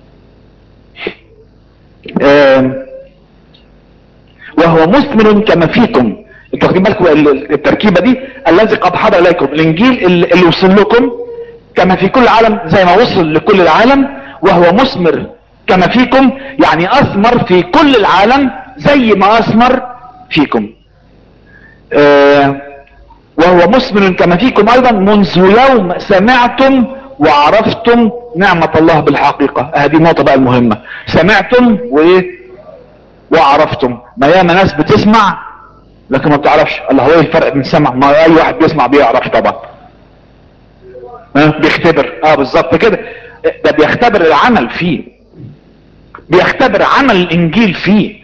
آم، وهو مثمر كما فيكم انتوا واخدين بالكم ال- التركيبه دي الذي قد حضر اليكم الانجيل اللي اللي وصل لكم كما في كل العالم زي ما وصل لكل العالم وهو مثمر كما فيكم يعني اثمر في كل العالم زي ما اثمر فيكم آه وهو مثمر كما فيكم ايضا منذ يوم سمعتم وعرفتم نعمة الله بالحقيقة هذه النقطة بقى المهمة سمعتم وايه وعرفتم ما ياما ناس بتسمع لكن ما بتعرفش الله هو ايه الفرق بين سمع ما اي واحد بيسمع بيعرف طبعا ها بيختبر اه بالظبط كده ده بيختبر العمل فيه بيختبر عمل الانجيل فيه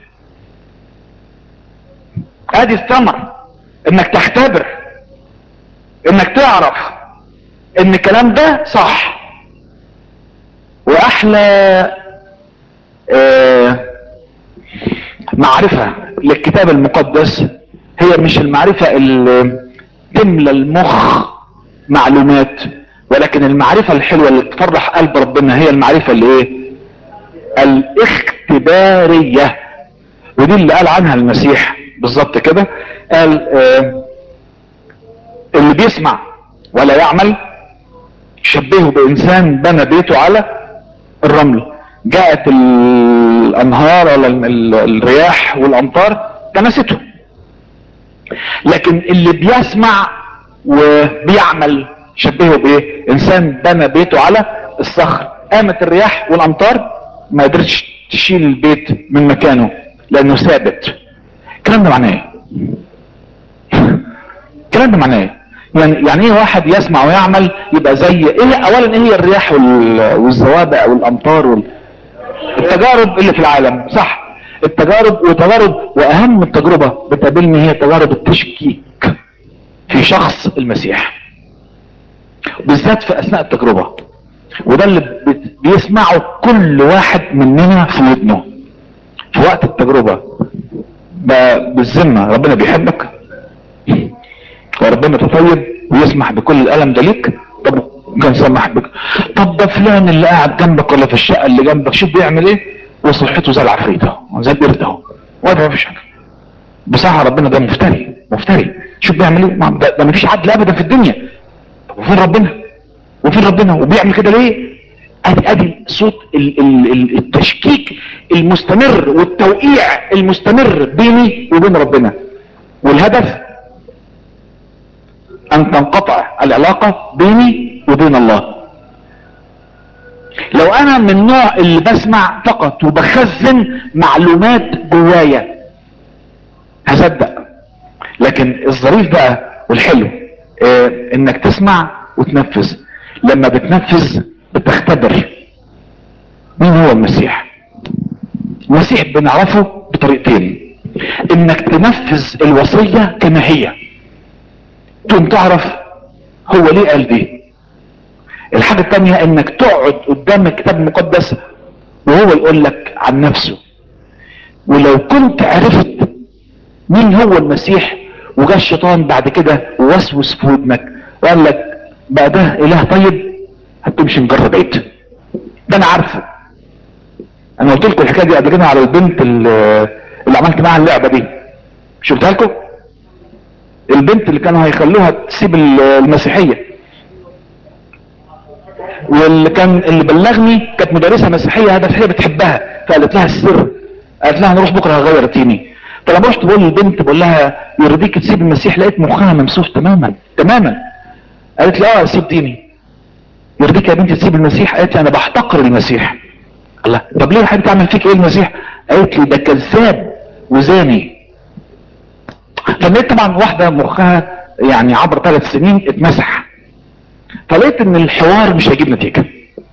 ادي الثمر انك تختبر انك تعرف ان الكلام ده صح واحلى آه معرفة للكتاب المقدس هي مش المعرفة اللي تملى المخ معلومات ولكن المعرفة الحلوة اللي تفرح قلب ربنا هي المعرفة اللي ايه الاختبارية ودي اللي قال عنها المسيح بالظبط كده قال آه اللي بيسمع ولا يعمل شبهه بانسان بنى بيته على الرمل جاءت الانهار ولا ال- ال- الرياح والامطار كنسته لكن اللي بيسمع وبيعمل شبهه بايه انسان بنى بيته على الصخر قامت الرياح والامطار ما قدرتش تشيل البيت من مكانه لانه ثابت الكلام ده معناه ايه الكلام ده معناه ايه يعني يعني ايه واحد يسمع ويعمل يبقى زي ايه اولا ايه هي الرياح وال- والزوابع والامطار وال... التجارب اللي في العالم صح التجارب وتجارب واهم التجربة بتقابلني هي تجارب التشكيك في شخص المسيح بالذات في اثناء التجربة وده اللي بت- بيسمعه كل واحد مننا في ودنه في وقت التجربة ب- بالذمة ربنا بيحبك وربنا طيب ويسمح بكل الالم ده ليك طب كان سمح بك طب ده فلان اللي قاعد جنبك ولا في الشقه اللي جنبك شوف بيعمل ايه وصحته زي العفريته زي البرد اهو وده مفيش حاجه بصراحه ربنا ده مفتري مفتري شوف بيعمل ايه ما- ده, ده مفيش عدل ابدا في الدنيا طب وفين ربنا وفين ربنا وبيعمل كده ليه ادي ادي صوت ال ال ال التشكيك المستمر والتوقيع المستمر بيني وبين ربنا والهدف ان تنقطع العلاقة بيني وبين الله لو انا من النوع اللي بسمع فقط وبخزن معلومات جوايا هصدق لكن الظريف بقى والحلو اه انك تسمع وتنفذ لما بتنفذ بتختبر مين هو المسيح المسيح بنعرفه بطريقتين انك تنفذ الوصية كما هي تقوم تعرف هو ليه قال دي الحاجة التانية انك تقعد قدام الكتاب المقدس وهو يقول لك عن نفسه ولو كنت عرفت مين هو المسيح وجا الشيطان بعد كده ووسوس في ودنك وقال لك بقى ده اله طيب هتمشي نجرب بيت ده انا عارفه انا قلت لكم الحكايه دي قبل كده على البنت اللي اللي عملت معاها اللعبه دي شفتها لكم البنت اللي كانوا هيخلوها تسيب ال- المسيحيه واللي كان اللي بلغني كانت مدرسه مسيحيه هدف هي بتحبها فقالت لها السر قالت لها نروح بكره هغير ديني فلما رحت بقول للبنت بقول لها يرضيك تسيب المسيح لقيت مخها ممسوح تماما تماما قالت لي اه اسيب ديني يرضيك يا بنتي تسيب المسيح قالت لي انا بحتقر المسيح الله طب ليه يا حبيبتي تعمل فيك ايه المسيح قالت لي ده كذاب وزاني فلقيت طبعا واحدة مخها يعني عبر ثلاث سنين اتمسح فلقيت ان الحوار مش هيجيب نتيجة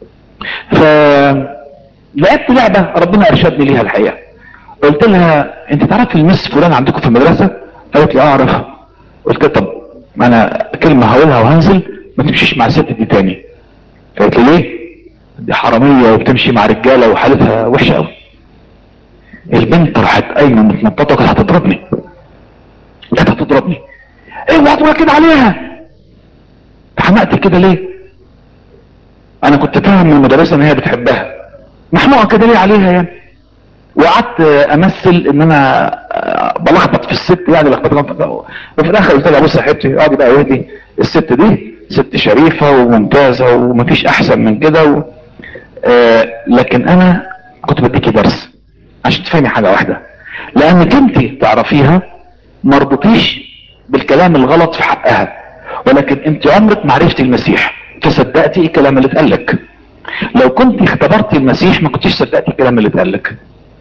فلقيت لعبة ربنا ارشدني ليها الحقيقة قلت لها انت تعرف المس فلان عندكم في المدرسة قالت لي اه اعرف قلت لها طب ما انا كلمة هقولها وهنزل ما تمشيش مع الست دي تاني قالت لي ليه دي حرامية وبتمشي مع رجالة وحالتها وحشة قوي البنت راحت قايمة متنططة كانت هتضربني كانت هتضربني اوعى تقول كده عليها اتحمقت كده ليه انا كنت فاهم من المدرسة ان هي بتحبها محموقة كده ليه عليها يعني وقعدت امثل ان انا آه، بلخبط في الست يعني لخبطت وفي الاخر قلت لها بص يا حبيبتي اقعدي بقى اهدي الست دي ست شريفة وممتازة ومفيش احسن من كده و... آه لكن انا كنت بديكي درس عشان تفهمي حاجة واحدة لانك انت تعرفيها ما رضيتيش بالكلام الغلط في حقها ولكن انت عمرك ما عرفتي المسيح فصدقتي الكلام اللي اتقال لك لو كنت اختبرتي المسيح ما كنتيش صدقتي الكلام اللي اتقال لك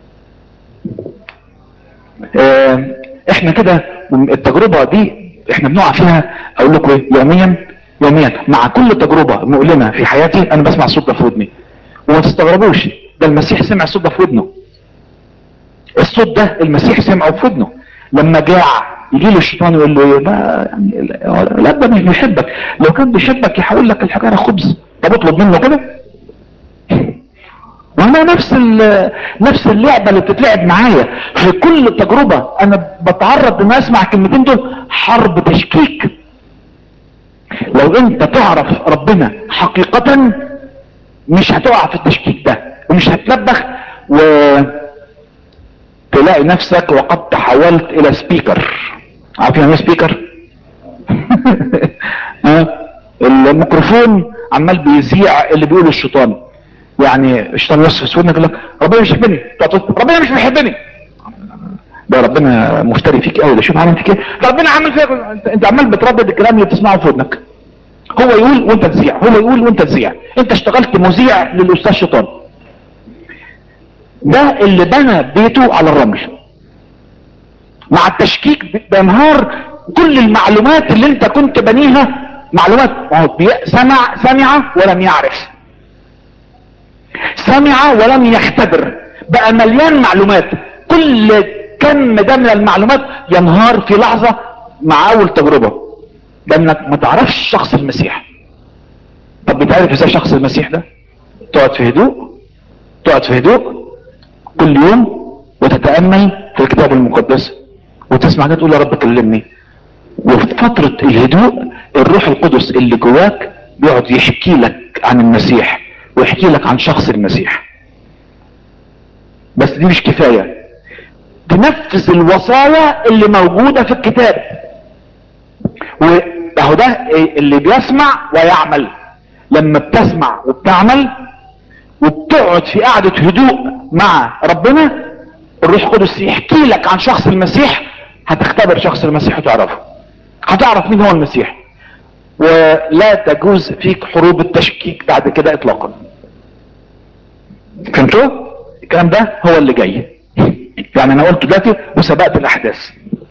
آه، احنا كده التجربة دي احنا بنقع فيها اقول لكم ايه يوميا يوميا مع كل تجربة مؤلمة في حياتي انا بسمع الصوت ده في ودني وما تستغربوش ده المسيح سمع الصوت ده في ودنه الصوت ده المسيح سمعه في ودنه لما جاع يجي له الشيطان يقول له ايه بقى يعني لا ده مش بيحبك لو كان بيحبك يحول لك الحجاره خبز طب اطلب منه كده وانا نفس ال- نفس اللعبه اللي بتتلعب معايا في كل تجربه انا بتعرض ان اسمع الكلمتين دول حرب تشكيك لو انت تعرف ربنا حقيقه مش هتقع في التشكيك ده ومش هتلبخ و تلاقي نفسك وقد تحولت الى سبيكر عارفين يعني ايه سبيكر ها؟ الميكروفون عمال بيذيع اللي بيقوله الشيطان يعني الشيطان يوسف في ودنك يقول لك ربنا مش بيحبني تقعد ربنا مش بيحبني ده ربنا مفتري فيك قوي ده شوف عامل فيك ايه ده ربنا عامل فيك انت انت عمال بتردد الكلام اللي بتسمعه في ودنك هو يقول وانت تذيع هو يقول وانت تذيع انت اشتغلت مذيع للاستاذ شيطان ده اللي بنى بيته على الرمل مع التشكيك بانهار كل المعلومات اللي انت كنت بنيها معلومات ما هو بي- سمع سمع ولم يعرف سمع ولم يختبر بقى مليان معلومات كل كم ده من المعلومات ينهار في لحظة مع اول تجربة لانك ما تعرفش شخص المسيح طب بتعرف ازاي شخص المسيح ده تقعد في هدوء تقعد في هدوء كل يوم وتتأمل في الكتاب المقدس وتسمع ده تقول يا رب كلمني وفي فترة الهدوء الروح القدس اللي جواك بيقعد يحكي لك عن المسيح ويحكي لك عن شخص المسيح بس دي مش كفاية تنفذ الوصايا اللي موجودة في الكتاب وهو ده اللي بيسمع ويعمل لما بتسمع وبتعمل وبتقعد في قعدة هدوء مع ربنا الروح القدس يحكي لك عن شخص المسيح هتختبر شخص المسيح وتعرفه هتعرف مين هو المسيح ولا تجوز فيك حروب التشكيك بعد كده اطلاقا فهمتوا الكلام ده هو اللي جاي يعني انا قلت دلوقتي وسبقت الاحداث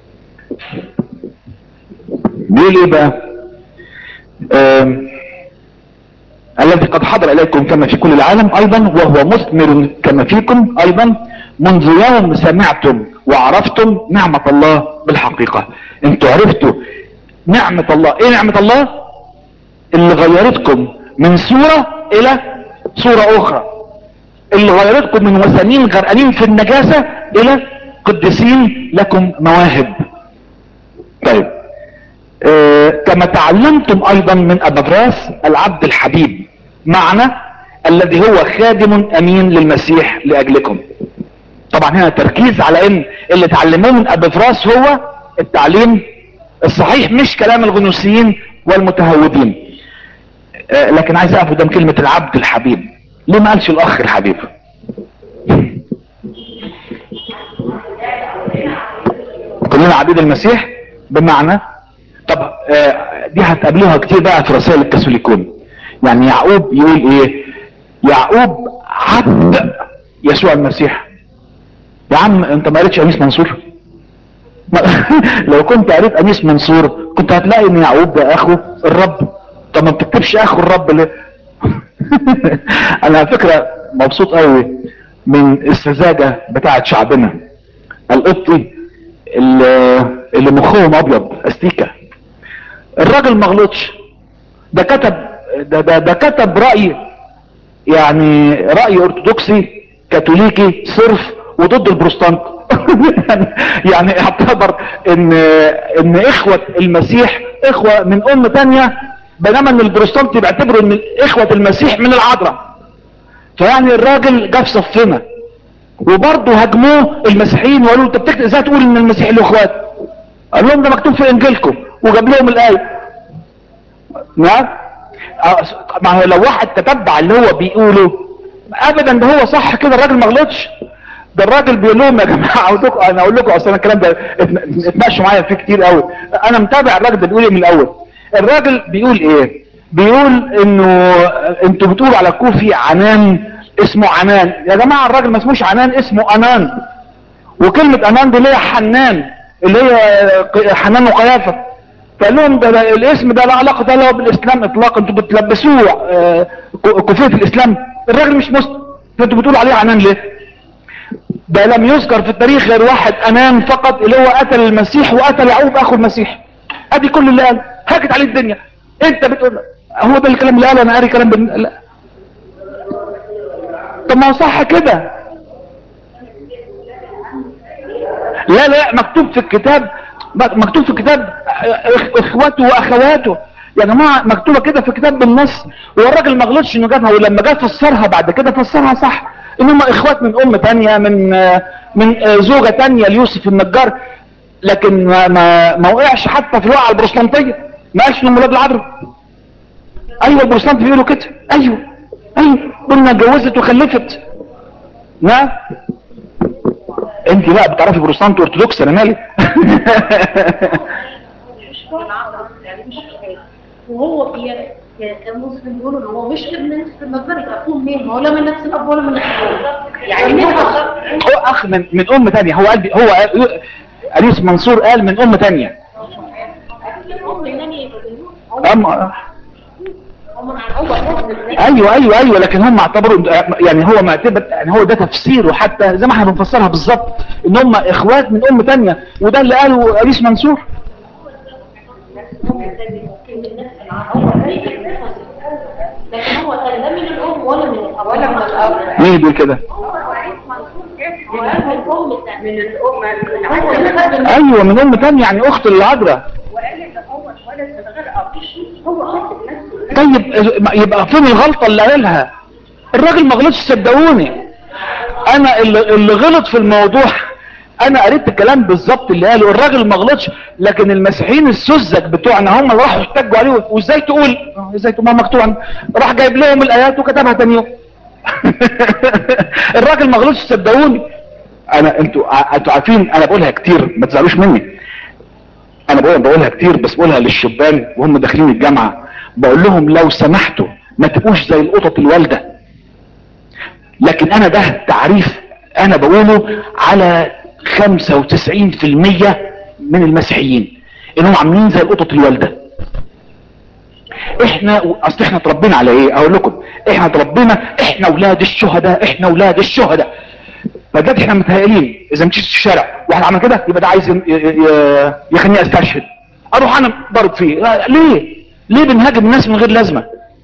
بيقول ايه بقى آم، الذي قد حضر اليكم كما في كل العالم ايضا وهو مثمر كما فيكم ايضا منذ يوم سمعتم وعرفتم نعمة الله بالحقيقة انتوا عرفتوا نعمة الله ايه نعمة الله اللي غيرتكم من صورة الى صورة اخرى اللي غيرتكم من وثنين غرقانين في النجاسة الى قديسين لكم مواهب طيب آه كما تعلمتم ايضا من ابابراس العبد الحبيب معنى الذي هو خادم امين للمسيح لاجلكم طبعا هنا تركيز على ان اللي تعلموه من ابافراس هو التعليم الصحيح مش كلام الغنوصيين والمتهودين آه لكن عايز اقف قدام كلمة العبد الحبيب ليه ما قالش الاخ الحبيب كلنا عبيد المسيح بمعنى طب آه دي هتقابلوها كتير بقى في رسائل الكاثوليكون يعني يعقوب يقول ايه يعقوب عبد يسوع المسيح يا عم انت ما قريتش انيس منصور لو كنت قريت انيس منصور كنت هتلاقي ان يعقوب ده اخو الرب طب ما بتكتبش اخو الرب ليه انا على فكره مبسوط قوي من السذاجه بتاعه شعبنا القبطي اللي, اللي مخهم ابيض استيكه الراجل ما غلطش ده كتب ده, ده, ده كتب راي يعني راي ارثوذكسي كاثوليكي صرف وضد البروستانت يعني اعتبر ان ان اخوة المسيح اخوة من ام تانية بينما ان البروستانت بيعتبروا ان اخوة المسيح من العذراء فيعني الراجل جاب صفنا وبرضه هاجموه المسيحيين وقالوا انت بتكتب ازاي تقول ان المسيح له اخوات قال لهم ده مكتوب في انجيلكم وجاب لهم الايه نعم ما هو لو واحد تتبع اللي هو بيقوله ابدا ده هو صح كده الراجل ما غلطش ده الراجل بيقول لهم يا جماعه اقول لكم انا اقول لكم اصل الكلام ده اتناقشوا معايا فيه كتير قوي انا متابع الراجل ده بيقول ايه من الاول الراجل بيقول ايه بيقول انه انتوا بتقولوا على كوفي عنان اسمه عنان يا جماعه الراجل ما اسموش عنان اسمه انان وكلمه انان دي اللي هي حنان اللي هي حنان وقيافه فقال لهم ده الاسم ده لا علاقه ده له بالاسلام اطلاقا انتوا بتلبسوه آه كوفيه الاسلام الراجل مش مسلم فانتوا بتقولوا عليه عنان ليه ده لم يذكر في التاريخ غير واحد انان فقط اللي هو قتل المسيح وقتل يعقوب اخو المسيح ادي كل اللي قال هاكت عليه الدنيا انت بتقول هو ده الكلام اللي قاله انا قاري كلام بن... لا طب ما هو صح كده لا لا مكتوب في الكتاب مكتوب في الكتاب اخواته واخواته يا جماعه مكتوبه كده في الكتاب بالنص والراجل ما غلطش انه جابها ولما جه فسرها بعد كده فسرها صح ان هم اخوات من ام تانية من من زوجة تانية ليوسف النجار لكن ما ما, ما وقعش حتى في الوقعة البروستانتية ما قالش انهم ولاد العذراء ايوه البروستانت بيقولوا كده ايوه ايوه قلنا اتجوزت وخلفت نعم انت بقى بتعرفي بروستانت وارثوذكس انا مالي وهو بي- ك- كمسلم بيقولوا ان هو مش ابن نفس المقبره يبقى اخوه منين؟ ما هو لا من نفس الاب ولا من نفس الام يعني هو هو اخ من, من ام تانية هو قال هو قال- انيس منصور قال من ام تانية الام الثانيه يبقى بيقولوا أما هم هو نفس ايوه ايوه ايوه لكن هم اعتبروا يعني هو معتبر يعني هو ده تفسيره حتى زي ما احنا بنفسرها بالظبط ان هم اخوات من ام تانية وده اللي قاله انيس منصور لكن هو قال لا من الام ولا من الاب ولا من الاب مين بيقول كده هو قال من الام من الام هو اللي خد ايوه من ام تانية يعني اخت العذراء طيب يبقى فين الغلطة اللي قالها الراجل ما غلطش صدقوني انا اللي, اللي غلط في الموضوع انا قريت الكلام بالظبط اللي قاله الراجل ما غلطش لكن المسيحيين السذج بتوعنا هم اللي راحوا احتجوا عليه وازاي تقول آه، ازاي تقول ما مكتوب عن- راح جايب لهم الايات وكتبها تاني يوم الراجل ما غلطش صدقوني انا انتوا ع- انتوا عارفين انا بقولها كتير ما تزعلوش مني انا بقول بقولها كتير بس بقولها للشبان وهم داخلين الجامعه بقول لهم لو سمحتوا ما تبقوش زي القطط الوالده لكن انا ده تعريف انا بقوله على 95% من المسيحيين انهم عاملين زي القطط الوالده احنا اصل احنا اتربينا على ايه اقول لكم احنا اتربينا احنا اولاد الشهداء احنا اولاد الشهداء فدلوقتي احنا متهيئين اذا مشيت في الشارع واحد عمل كده يبقى ده عايز ي- ي- يخليني استشهد اروح انا ضرب فيه لا، ليه ليه بنهاجم الناس من غير لازمه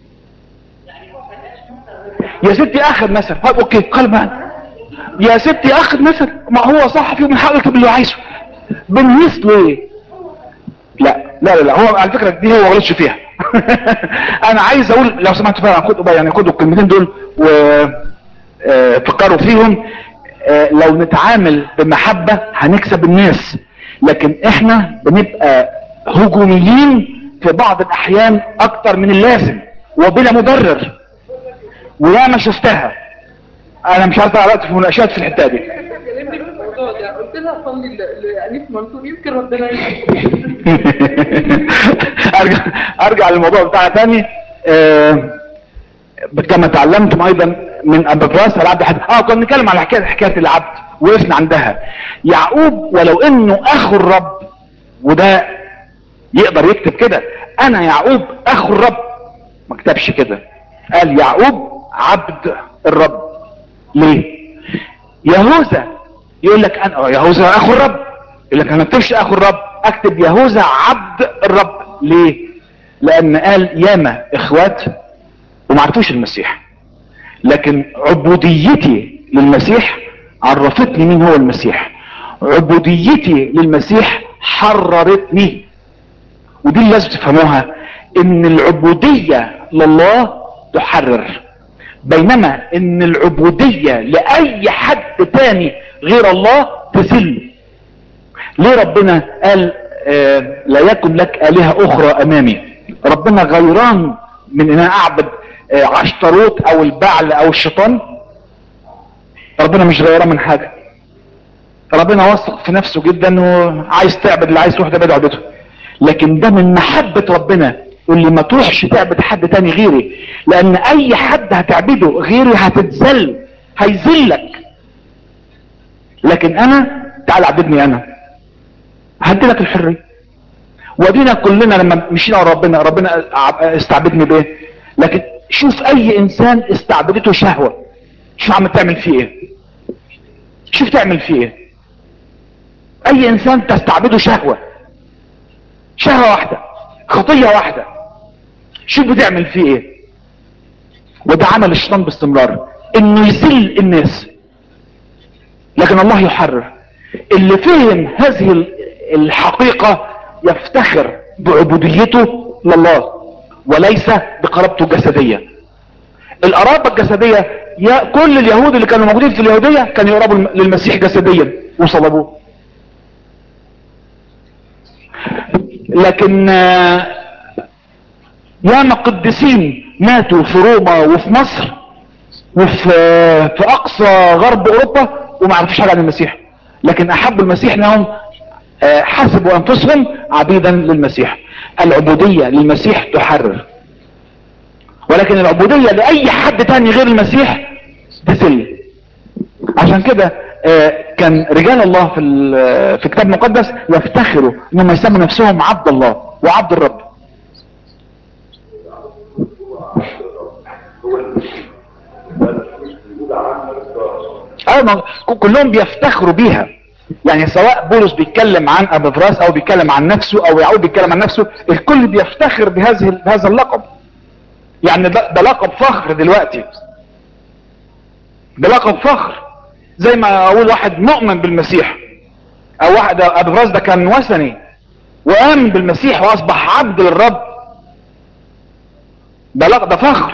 يا ستي اخر مثل طيب اوكي قال بقى يا ستي اخر مثل ما هو صح فيه من حقه يكتب اللي هو عايزه بنهيص ليه لا لا لا, لا هو على فكره دي هو ما غلطش فيها انا عايز اقول لو سمحتوا فعلا خدوا بقى يعني خدوا الكلمتين دول و آه، فكروا فيهم آه، لو نتعامل بمحبة هنكسب الناس لكن احنا بنبقى هجوميين في بعض الاحيان اكتر من اللازم وبلا مبرر وياما شفتها انا مش عارف وقت في مناقشات في الحته دي كلمني في الموضوع ده قلت لها صلي ل- لأنيس منصور يمكن ربنا يهديه ارجع ارجع للموضوع بتاعنا تاني آه، كما تعلمتم ايضا من ابي فراس العبد حد اه كنا بنتكلم على حكايه حكايه العبد وقفنا عندها يعقوب ولو انه اخو الرب وده يقدر يكتب كده انا يعقوب اخو الرب ما كتبش كده قال يعقوب عبد الرب ليه يهوذا يقول لك انا آه، يهوذا اخو الرب يقول لك انا ما اكتبش اخو الرب اكتب يهوذا عبد الرب ليه لان قال ياما اخوات وما عرفوش المسيح لكن عبوديتي للمسيح عرفتني مين هو المسيح عبوديتي للمسيح حررتني ودي اللي لازم تفهموها ان العبودية لله تحرر بينما ان العبودية لاي حد تاني غير الله تذل ليه ربنا قال آه لا يكن لك آلهة أخرى أمامي ربنا غيران من أن أنا أعبد آه عشتروت أو البعل أو الشيطان ربنا مش غيران من حاجة ربنا واثق في نفسه جدا وعايز تعبد اللي عايز تروح تعبد عبده لكن ده من محبة ربنا اللي ما تروحش تعبد حد تاني غيري لأن أي حد هتعبده غيري هتتذل هيذلك لكن أنا تعال عبدني أنا هدي لك الحرية ودينا كلنا لما مشينا ورا ربنا ربنا استعبدني بايه لكن شوف اي انسان استعبدته شهوة شوف عم تعمل فيه ايه شوف تعمل فيه ايه اي انسان تستعبده شهوة شهوة واحدة خطية واحدة شوف بتعمل فيه ايه وده عمل الشيطان باستمرار انه يذل الناس لكن الله يحرر اللي فهم هذه الحقيقة يفتخر بعبوديته لله وليس بقرابته الجسدية القرابة الجسدية يا كل اليهود اللي كانوا موجودين في اليهودية كانوا يقربوا للمسيح جسديا وصلبوه لكن ياما قديسين ماتوا في روما وفي مصر وفي في اقصى غرب اوروبا وما عرفوش حاجه عن المسيح لكن احبوا المسيح لهم آه، حسبوا انفسهم عبيدا للمسيح العبودية للمسيح تحرر ولكن العبودية لأي حد تاني غير المسيح تسل عشان كده آه، كان رجال الله في ال- في الكتاب المقدس يفتخروا انهم يسموا نفسهم عبد الله وعبد الرب اه ما كلهم بيفتخروا بيها يعني سواء بولس بيتكلم عن ابو فراس او بيتكلم عن نفسه او يعقوب بيتكلم عن نفسه الكل بيفتخر بهذه بهذا اللقب يعني ده, ده لقب فخر دلوقتي ده لقب فخر زي ما اقول واحد مؤمن بالمسيح او واحد ابو فراس ده كان وثني وامن بالمسيح واصبح عبد للرب ده لقب ده فخر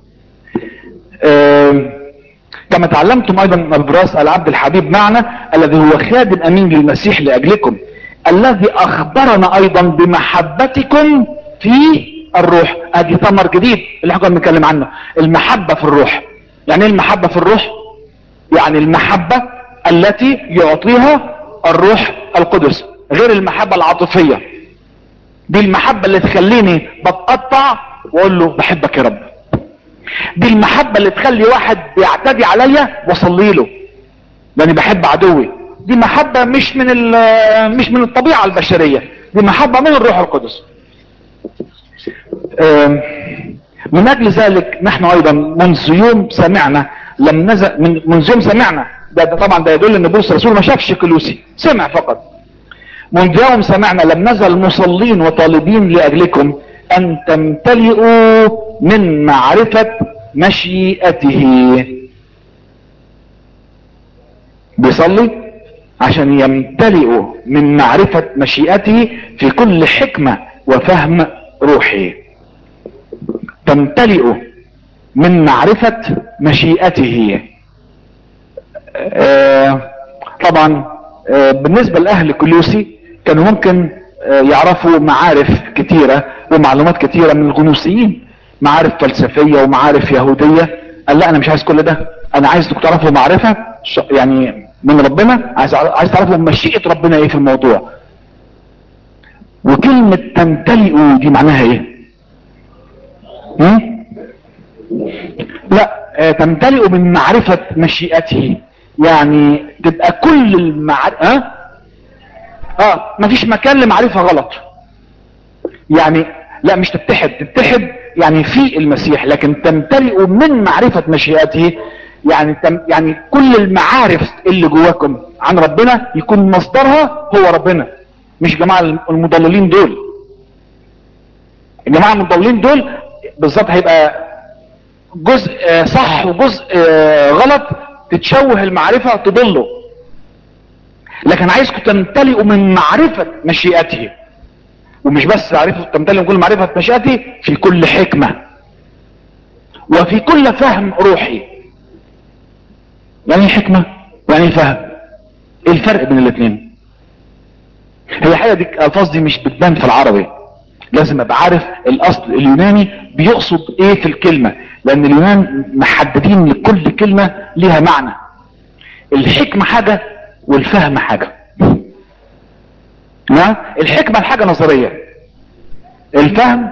آم، كما تعلمتم ايضا من البراس العبد الحبيب معنا الذي هو خادم امين للمسيح لاجلكم الذي اخبرنا ايضا بمحبتكم في الروح ادي ثمر جديد اللي احنا كنا بنتكلم عنه المحبة في الروح يعني ايه المحبة في الروح يعني المحبة التي يعطيها الروح القدس غير المحبة العاطفية دي المحبة اللي تخليني بتقطع واقول له بحبك يا رب دي المحبة اللي تخلي واحد بيعتدي عليا واصلي له لاني بحب عدوي دي محبة مش من ال- مش من الطبيعة البشرية دي محبة من الروح القدس آم، من اجل ذلك نحن ايضا منذ يوم سمعنا لم نزل من منذ يوم سمعنا ده, ده طبعا ده يدل ان بولس الرسول ما شافش كلوسي سمع فقط منذ يوم سمعنا لم نزل مصلين وطالبين لاجلكم ان تمتلئوا من معرفة مشيئته بيصلي عشان يمتلئوا من معرفة مشيئته في كل حكمة وفهم روحي تمتلئوا من معرفة مشيئته آه طبعا آه بالنسبة لأهل كلوسي كانوا ممكن آه يعرفوا معارف كتيرة ومعلومات كتيرة من الغنوصيين معارف فلسفية ومعارف يهودية قال لا انا مش عايز كل ده انا عايزكم تعرفوا معرفة ش- يعني من ربنا عايز عايز تعرفوا مشيئة ربنا ايه في الموضوع وكلمة تمتلئوا دي معناها ايه هم؟ لا آه، تمتلئ من معرفة مشيئته يعني تبقى كل المعرفة اه اه مفيش مكان لمعرفة غلط يعني لا مش تتحد تتحد يعني في المسيح لكن تمتلئ من معرفة مشيئته يعني تم يعني كل المعارف اللي جواكم عن ربنا يكون مصدرها هو ربنا مش جماعة المضللين دول الجماعة المضللين دول بالظبط هيبقى جزء آه، صح وجزء آه، غلط تتشوه المعرفة تضله لكن عايزكم تمتلئوا من معرفة مشيئته ومش بس معرفة تمتلئوا من كل معرفة مشيئته في كل حكمة وفي كل فهم روحي يعني ايه حكمة يعني ايه فهم ايه الفرق بين الاثنين هي الحقيقة دي الالفاظ دي مش بتبان في العربي لازم ابقى عارف الاصل اليوناني بيقصد ايه في الكلمة لان اليونان محددين لكل كلمة ليها معنى الحكمة حاجة والفهم حاجة ما الحكمة الحاجة نظرية الفهم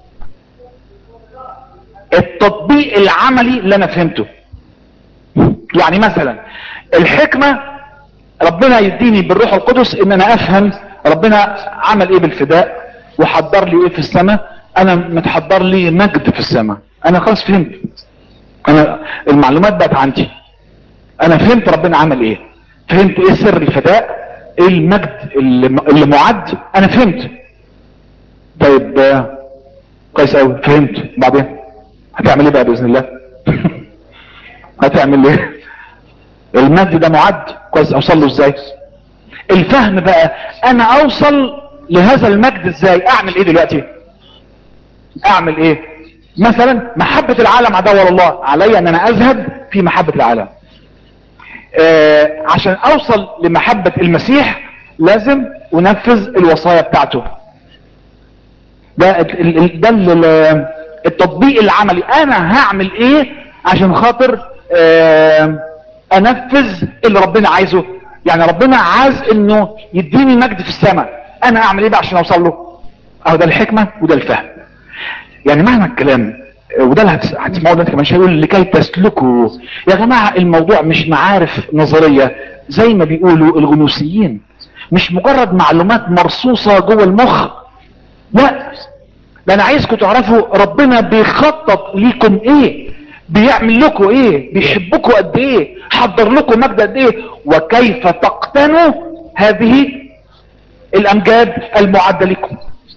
التطبيق العملي اللي انا فهمته يعني مثلا الحكمة ربنا يديني بالروح القدس ان انا افهم ربنا عمل ايه بالفداء وحضر لي ايه في السماء انا متحضر لي مجد في السماء انا خلاص فهمت انا المعلومات بقت عندي انا فهمت ربنا عمل ايه فهمت ايه سر الفداء ايه المجد اللي, اللي معد انا فهمت طيب آه، كويس قوي فهمت بعدين هتعمل ايه بقى باذن الله هتعمل ايه المجد ده معد كويس اوصل له ازاي الفهم بقى انا اوصل لهذا المجد ازاي اعمل ايه دلوقتي اعمل ايه مثلا محبة العالم عداوة لله علي ان انا اذهب في محبة العالم آه عشان اوصل لمحبة المسيح لازم انفذ الوصايا بتاعته ده ال- ال- ده ال- التطبيق العملي انا هعمل ايه عشان خاطر آه انفذ اللي ربنا عايزه يعني ربنا عايز انه يديني مجد في السماء انا اعمل ايه بقى عشان اوصل له اهو ده الحكمة وده الفهم يعني معنى الكلام وده اللي هتس- هتسمعوه دلوقتي كمان شويه يقول لكي تسلكوا يا جماعه الموضوع مش معارف نظريه زي ما بيقولوا الغنوصيين مش مجرد معلومات مرصوصه جوه المخ لا ده انا عايزكم تعرفوا ربنا بيخطط ليكم ايه بيعمل لكم ايه بيحبكم قد ايه حضر لكم مجد قد ايه وكيف تقتنوا هذه الامجاد المعده لكم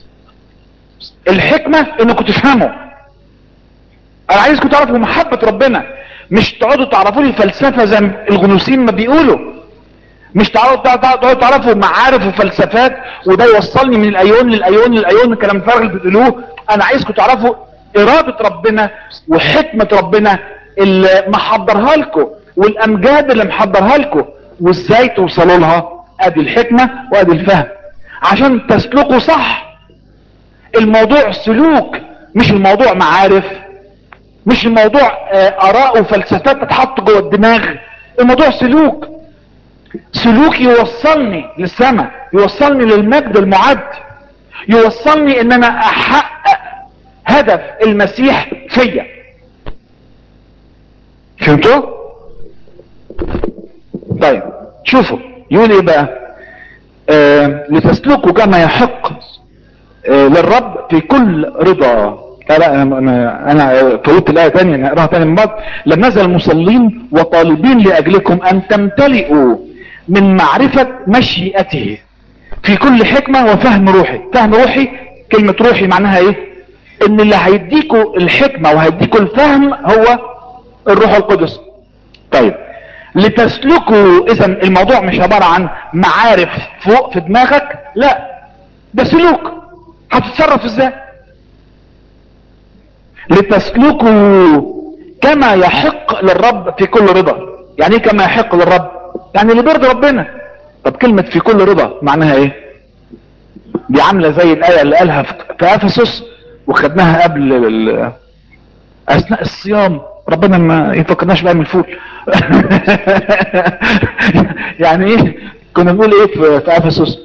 الحكمه انكم تفهموا انا عايزكم تعرفوا محبه ربنا مش تقعدوا تعرفوا لي فلسفه زي ما الغنوصيين ما بيقولوا مش تعرفوا تقعدوا تعرفوا معارف وفلسفات وده يوصلني من الايون للايون للايون الكلام الفارغ اللي بتقولوه انا عايزكم تعرفوا اراده ربنا وحكمه ربنا اللي محضرها لكم والامجاد اللي محضرها لكم وازاي توصلوا لها ادي الحكمه وادي الفهم عشان تسلكوا صح الموضوع سلوك مش الموضوع معارف مش الموضوع آه، اراء وفلسفات تتحط جوه الدماغ الموضوع سلوك سلوك يوصلني للسماء يوصلني للمجد المعد يوصلني ان انا احقق هدف المسيح فيا فهمتوا طيب شوفوا يقول ايه بقى آه لتسلكوا كما يحق آه للرب في كل رضا لا لا انا انا, أنا فوت الايه تانية انا اقراها تاني من بعض لم نزل المصلين وطالبين لاجلكم ان تمتلئوا من معرفه مشيئته في كل حكمه وفهم روحي فهم روحي كلمه روحي معناها ايه ان اللي هيديكوا الحكمه وهيديكوا الفهم هو الروح القدس طيب لتسلكوا اذا الموضوع مش عباره عن معارف فوق في دماغك لا ده سلوك هتتصرف ازاي لتسلكوا كما يحق للرب في كل رضا يعني ايه كما يحق للرب يعني اللي بيرضي ربنا طب كلمة في كل رضا معناها ايه دي عاملة زي الآية اللي قالها في في افسس وخدناها قبل ال- اثناء الصيام ربنا ما يفكرناش بقى من الفول يعني ايه كنا بنقول ايه في في افسس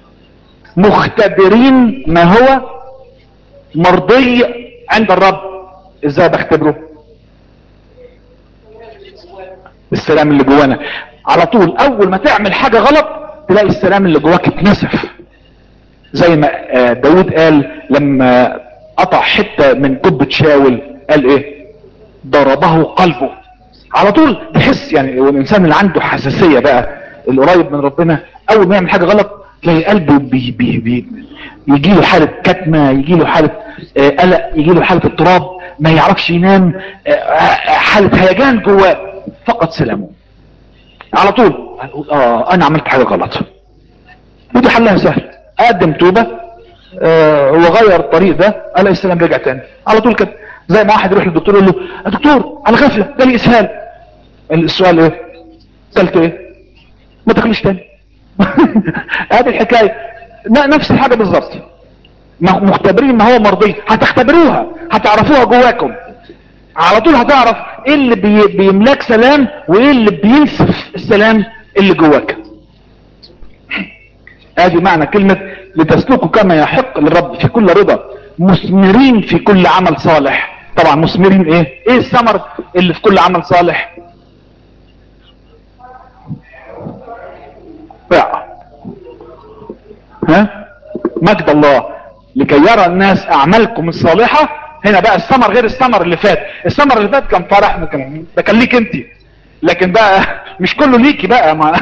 مختبرين ما هو مرضي عند الرب ازاي بختبره السلام اللي جوانا على طول اول ما تعمل حاجة غلط تلاقي السلام اللي جواك اتنسف زي ما آه، داود قال لما قطع حتة من كبة شاول قال ايه ضربه قلبه على طول تحس يعني والانسان اللي عنده حساسية بقى القريب من ربنا اول ما يعمل حاجة غلط تلاقي قلبه بي بي بي يجي له حالة كتمة يجي له حالة آه، قلق يجي له حالة اضطراب ما يعرفش ينام آه، آه، حالة هيجان جواه فقط سلامه على طول هنقول اه انا عملت حاجة غلط ودي حلها سهل اقدم توبة آه وغير الطريق ده الاقي السلام رجع تاني على طول كده زي ما واحد يروح للدكتور يقول له يا دكتور على غفلة جالي اسهال السؤال ايه قلت ايه ما تاكلش تاني هذه الحكاية ن- نفس الحاجة بالظبط م- مختبرين ما هو مرضي هتختبروها هتعرفوها جواكم على طول هتعرف ايه اللي بي بيملاك سلام وايه اللي بينسف السلام اللي جواك ادي معنى كلمة لتسلكوا كما يحق للرب في كل رضا مثمرين في كل عمل صالح طبعا مثمرين ايه ايه الثمر اللي في كل عمل صالح بقى. ها مجد الله لكي يرى الناس اعمالكم الصالحة هنا بقى الثمر غير الثمر اللي فات الثمر اللي فات كان فرح ممكن ده كان ليك انت لكن بقى مش كله ليكي بقى ما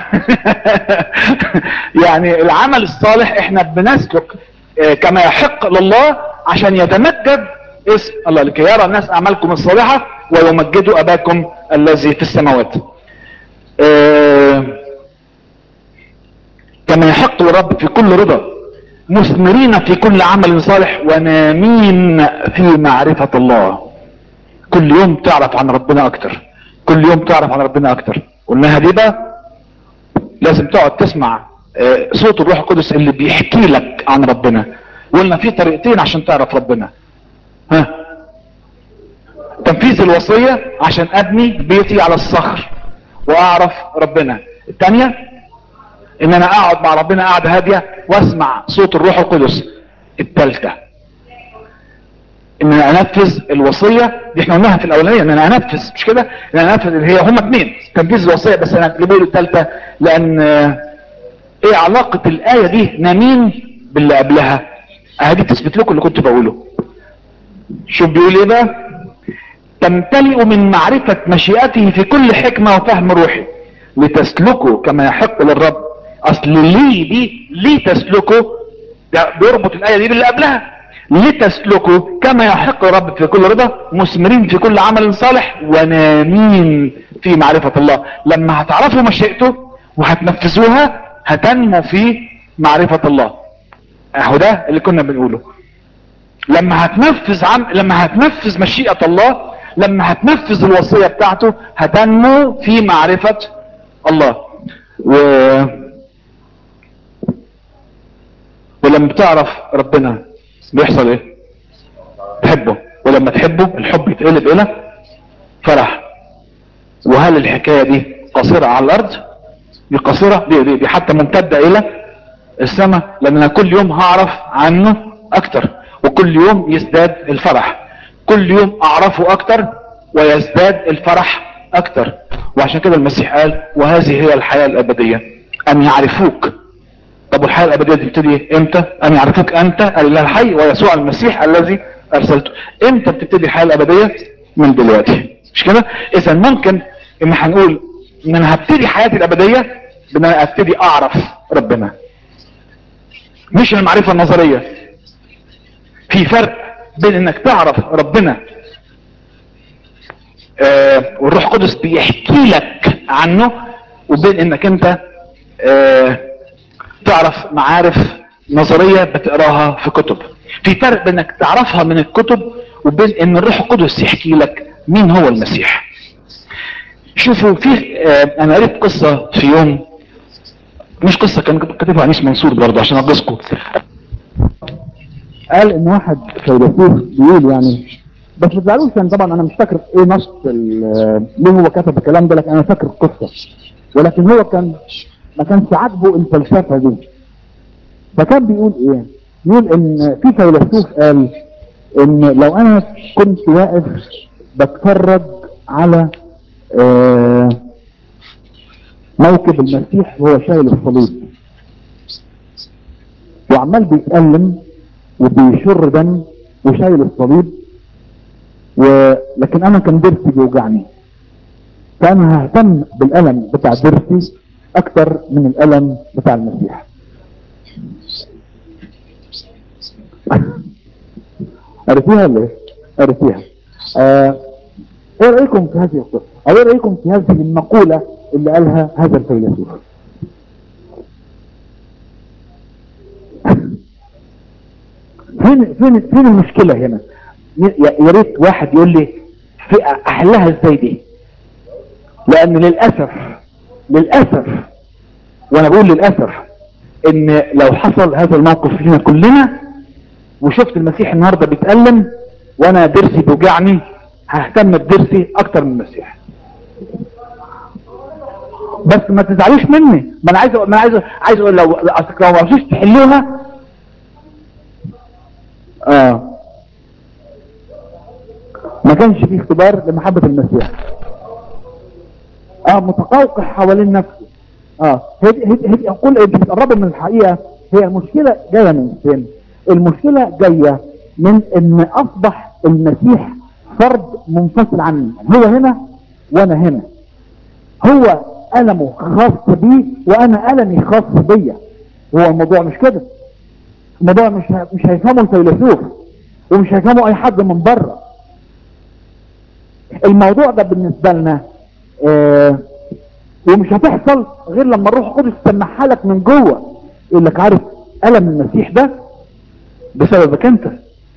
يعني العمل الصالح احنا بنسلك آه، كما يحق لله عشان يتمجد اسم الله لكي يرى الناس اعمالكم الصالحة ويمجدوا اباكم الذي في السماوات آه، كما يحق للرب في كل رضا مثمرين في كل عمل صالح ونامين في معرفة الله كل يوم تعرف عن ربنا اكتر كل يوم تعرف عن ربنا اكتر قلناها دي بقى لازم تقعد تسمع آه، صوت الروح القدس اللي بيحكي لك عن ربنا قلنا في طريقتين عشان تعرف ربنا ها تنفيذ الوصية عشان ابني بيتي على الصخر واعرف ربنا الثانية ان انا اقعد مع ربنا قعده هاديه واسمع صوت الروح القدس الثالثه ان انا انفذ الوصيه دي احنا قلناها في الاولانيه ان انا انفذ مش كده ان انا انفذ اللي هي هما اثنين تنفيذ الوصيه بس انا اللي بقول الثالثه لان آه، ايه علاقه الايه دي نمين باللي قبلها ادي تثبت لكم اللي كنت بقوله شوف بيقول ايه بقى تمتلئ من معرفة مشيئته في كل حكمة وفهم روحي لتسلكوا كما يحق للرب اصل ليه دي ليه تسلكوا ده بيربط الايه دي باللي قبلها لتسلكوا كما يحق الرب في كل رضا مثمرين في كل عمل صالح ونامين في معرفة الله لما هتعرفوا مشيئته وهتنفذوها هتنمو في معرفة الله اهو ده اللي كنا بنقوله لما هتنفذ عم لما هتنفذ مشيئة الله لما هتنفذ الوصية بتاعته هتنمو في معرفة الله و... ولما بتعرف ربنا بيحصل ايه تحبه ولما تحبه الحب يتقلب الى فرح وهل الحكاية دي قصيرة على الارض دي قصيرة دي, دي, دي حتى ممتدة الى السماء لان انا كل يوم هعرف عنه اكتر وكل يوم يزداد الفرح كل يوم اعرفه اكتر ويزداد الفرح اكتر وعشان كده المسيح قال وهذه هي الحياة الابدية ان يعرفوك طب والحياة الابدية دي بتبتدي امتى ان يعرفوك انت الاله الحي ويسوع المسيح الذي ارسلته امتى بتبتدي الحياة الابدية من دلوقتي مش كده اذا ممكن ان هنقول ان انا هبتدي حياتي الابدية بان انا ابتدي اعرف ربنا مش المعرفة النظرية في فرق بين انك تعرف ربنا آه والروح القدس بيحكي لك عنه وبين انك انت آه تعرف معارف نظرية بتقراها في كتب في فرق بين انك تعرفها من الكتب وبين ان الروح القدس يحكي لك مين هو المسيح شوفوا في آه انا قريت قصة في يوم مش قصة كان كاتبها انيس منصور برضه عشان اقصكم قال ان واحد فيلسوف بيقول يعني بس ما تزعلوش يعني طبعا انا مش فاكر ايه نص ال- ليه هو كتب الكلام ده لكن انا فاكر القصه ولكن هو كان ما كانش عاجبه الفلسفه دي فكان بيقول ايه؟ بيقول ان في فيلسوف قال ان لو انا كنت واقف بتفرج على آه، موكب المسيح وهو شايل الصليب وعمال بيتألم وبيشر دم وشايل الصليب و... لكن انا كان ضرسي بيوجعني فانا ههتم بالالم بتاع ضرسي اكتر من الالم بتاع المسيح قريتيها ولا ايه؟ قريتيها آه، ايه رايكم في هذه القصه؟ او ايه رايكم في هذه المقوله اللي قالها هذا الفيلسوف؟ فين فين فين المشكله هنا؟ يا يا ريت واحد يقول لي في احلها ازاي دي؟ لان للاسف للاسف وانا بقول للاسف ان لو حصل هذا الموقف لنا كلنا وشفت المسيح النهارده بيتألم وانا ضرسي بيوجعني ههتم بضرسي اكتر من المسيح بس ما تزعلوش مني ما انا عايز ما انا عايز عايز اقول لو اصلك لو ما عرفتوش تحلوها اه ما كانش في اختبار لمحبة المسيح اه متقوقع حوالين نفسه اه هدي هدي هدي اقول انت بتقربوا من الحقيقة هي المشكلة جاية من فين المشكلة جاية من ان اصبح المسيح فرد منفصل عني هو هنا وانا هنا هو ألمه خاص بي وانا ألمي خاص بيا هو الموضوع مش كده الموضوع مش ه- مش هيفهمه الفيلسوف ومش هيفهمه اي حد من بره الموضوع ده بالنسبة لنا آه ومش هتحصل غير لما الروح القدس يسمعها لك من جوه يقول لك عارف ألم المسيح ده بسببك انت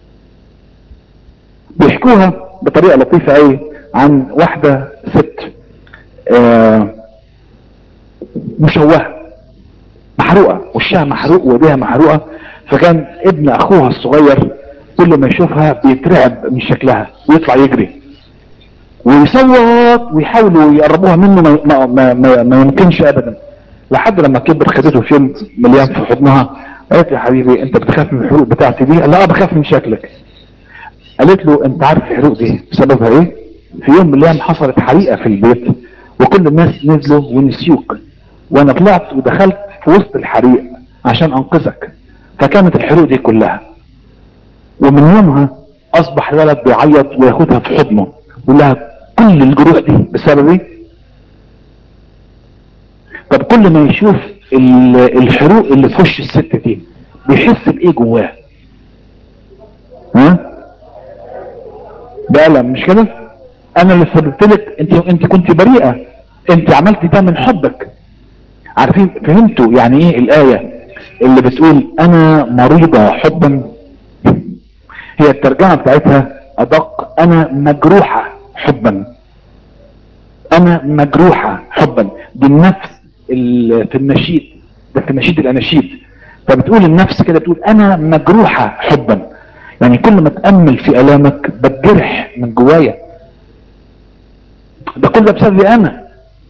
بيحكوها بطريقة لطيفة قوي عن واحدة ست آه مشوهة محروقة وشها محروق وايديها محروقة فكان ابن اخوها الصغير كل ما يشوفها بيترعب من شكلها ويطلع يجري ويصوت ويحاولوا يقربوها منه ما, ما, ما, ما, ما يمكنش ابدا لحد لما كبر خدته في يوم مليان في حضنها قالت له يا حبيبي انت بتخاف من الحروق بتاعتي دي قال لها اه بخاف من شكلك قالت له انت عارف الحروق دي بسببها ايه في يوم من الايام حصلت حريقه في البيت وكل الناس نزلوا ونسيوك وانا طلعت ودخلت في وسط الحريق عشان انقذك فكانت الحروق دي كلها ومن يومها اصبح الولد بيعيط وياخدها في حضنه يقول لها كل الجروح دي بسبب ايه طب كل ما يشوف ال- الحروق اللي في وش الست دي بيحس بايه جواه ها بألم مش كده انا اللي سببت لك انت انت كنت بريئه انت عملتي ده من حبك عارفين فهمتوا يعني ايه الايه اللي بتقول انا مريضه حبا هي الترجمه بتاعتها ادق انا مجروحه حبا انا مجروحه حبا دي النفس ال- في النشيد ده في النشيد الاناشيد فبتقول النفس كده بتقول انا مجروحه حبا يعني كل ما تامل في الامك بتجرح من جوايا ده كله بسببي انا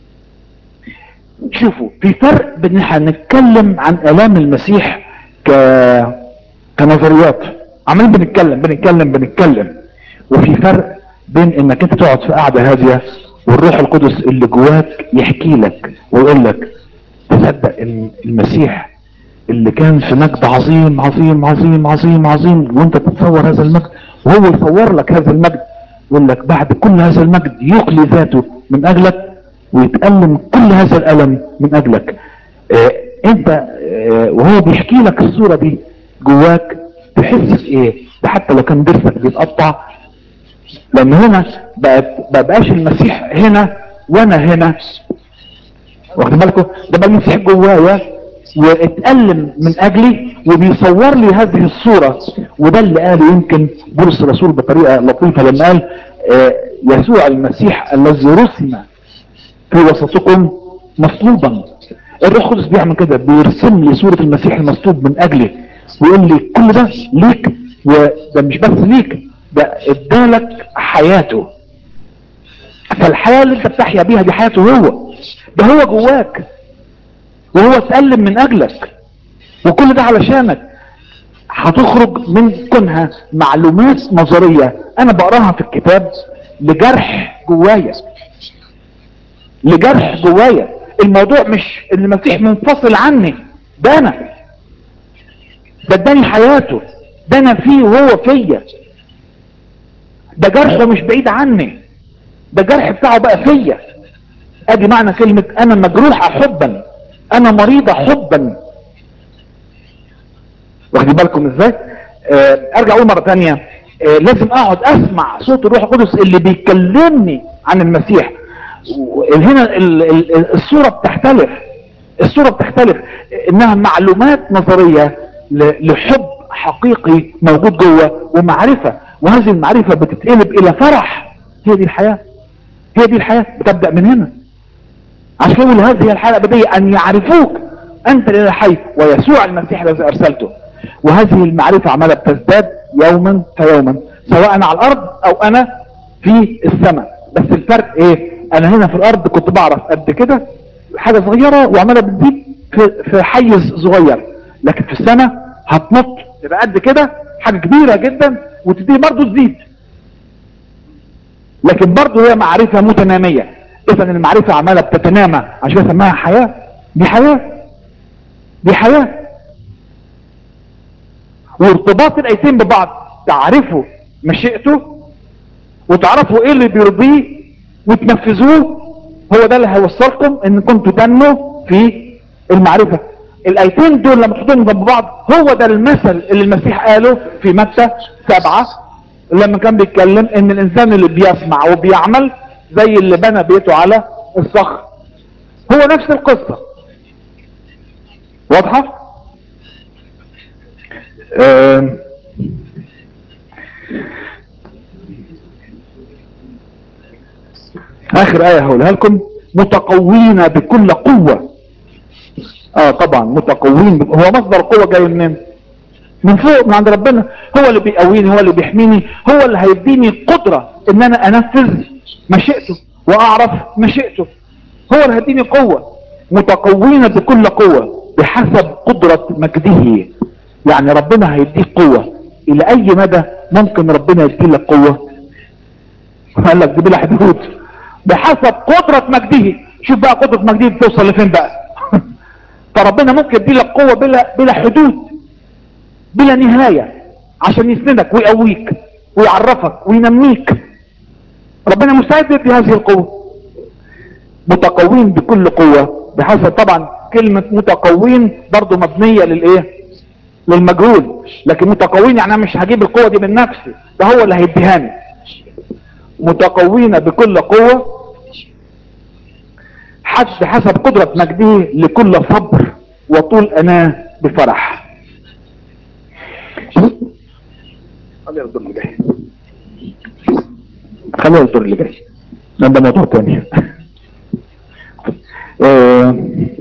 شوفوا في فرق بين احنا نتكلم عن الام المسيح ك كنظريات عمالين بنتكلم بنتكلم بنتكلم وفي فرق بين انك انت تقعد في قعده هاديه والروح القدس اللي جواك يحكي لك ويقول لك تصدق ان المسيح اللي كان في مجد عظيم عظيم عظيم عظيم عظيم وانت تتصور هذا المجد وهو يصور لك هذا المجد يقول لك بعد كل هذا المجد يخلي ذاته من اجلك ويتألم كل هذا الألم من اجلك اه انت اه وهو بيحكي لك الصورة دي جواك تحس بايه ده حتى لو كان ضرسك بيتقطع لان هنا بقت بقاش المسيح هنا وانا هنا واخد بالكم ده بقى المسيح جوايا واتألم من اجلي وبيصور لي هذه الصورة وده اللي قاله يمكن بولس الرسول بطريقة لطيفة لما قال آه، يسوع المسيح الذي رسم في وسطكم مصلوبا الروح القدس بيعمل كده بيرسم لي صورة المسيح المصلوب من اجلي ويقول لي كل ده ليك وده مش بس ليك ده ادالك حياته فالحياة اللي انت بتحيا بيها دي حياته هو ده هو جواك وهو اتألم من اجلك وكل ده علشانك هتخرج من كونها معلومات نظرية انا بقراها في الكتاب لجرح جوايا لجرح جوايا الموضوع مش ان المسيح منفصل عني ده انا ده اداني حياته ده انا فيه وهو فيا ده جرحه مش بعيد عني ده الجرح بتاعه بقى فيا ادي معنى كلمة انا مجروحة حبا انا مريضة حبا واخدين بالكم ازاي آه ارجع اقول مرة تانية آه لازم اقعد اسمع صوت الروح القدس اللي بيكلمني عن المسيح و- هنا ال- ال- الصورة بتختلف الصورة بتختلف انها معلومات نظرية ل- لحب حقيقي موجود جوه ومعرفة وهذه المعرفة بتتقلب الى فرح هي دي الحياة هي دي الحياة بتبدأ من هنا عشان كده يقول هذه هي الحياة الأبدية أن يعرفوك أنت الإله الحي ويسوع المسيح الذي أرسلته وهذه المعرفة عمالة بتزداد يوما فيوما سواء أنا على الأرض أو أنا في السماء بس الفرق إيه أنا هنا في الأرض كنت بعرف قد كده حاجة صغيرة وعمالة بتزيد في, في حيز صغير لكن في السماء هتنط تبقى قد كده حاجة كبيرة جدا وتبتدي برضه تزيد لكن برضه هي معرفة متنامية اذا المعرفة عمالة بتتنامى عشان اسمها حياة دي حياة دي حياة وارتباط الايتين ببعض تعرفوا مشيئته وتعرفوا ايه اللي بيرضيه وتنفذوه هو ده اللي هيوصلكم ان كنتوا تنموا في المعرفة الايتين دول لما تحطوهم جنب بعض هو ده المثل اللي المسيح قاله في متى سبعة لما كان بيتكلم ان الانسان اللي بيسمع وبيعمل زي اللي بنى بيته على الصخر هو نفس القصة واضحة آم. اخر ايه هقولها لكم متقوين بكل قوة اه طبعا متقوين بك... هو مصدر القوة جاي منين من فوق من عند ربنا هو اللي بيقويني هو اللي بيحميني هو اللي هيديني قدرة ان انا انفذ مشيئته واعرف مشيئته هو اللي هيديني قوة متقوين بكل قوة بحسب قدرة مجده يعني ربنا هيديك قوة الى اي مدى ممكن ربنا يديلك قوة قال لك دي بلا حدود بحسب قدرة مجده شوف بقى قدرة مجده بتوصل لفين بقى فربنا ممكن يديلك قوة بلا بلا حدود بلا نهاية عشان يسندك ويقويك ويعرفك وينميك ربنا مستعد يدي هذه القوة متقوين بكل قوة بحسب طبعا كلمة متقوين برضو مبنية للايه للمجهول لكن متقوين يعني انا مش هجيب القوة دي من نفسي ده هو اللي هيديهاني متقوين بكل قوة حسب حسب قدرة مجده لكل صبر وطول أناه بفرح خلينا الدور اللي جاي خلينا الدور اللي جاي لأن ده موضوع تاني آه،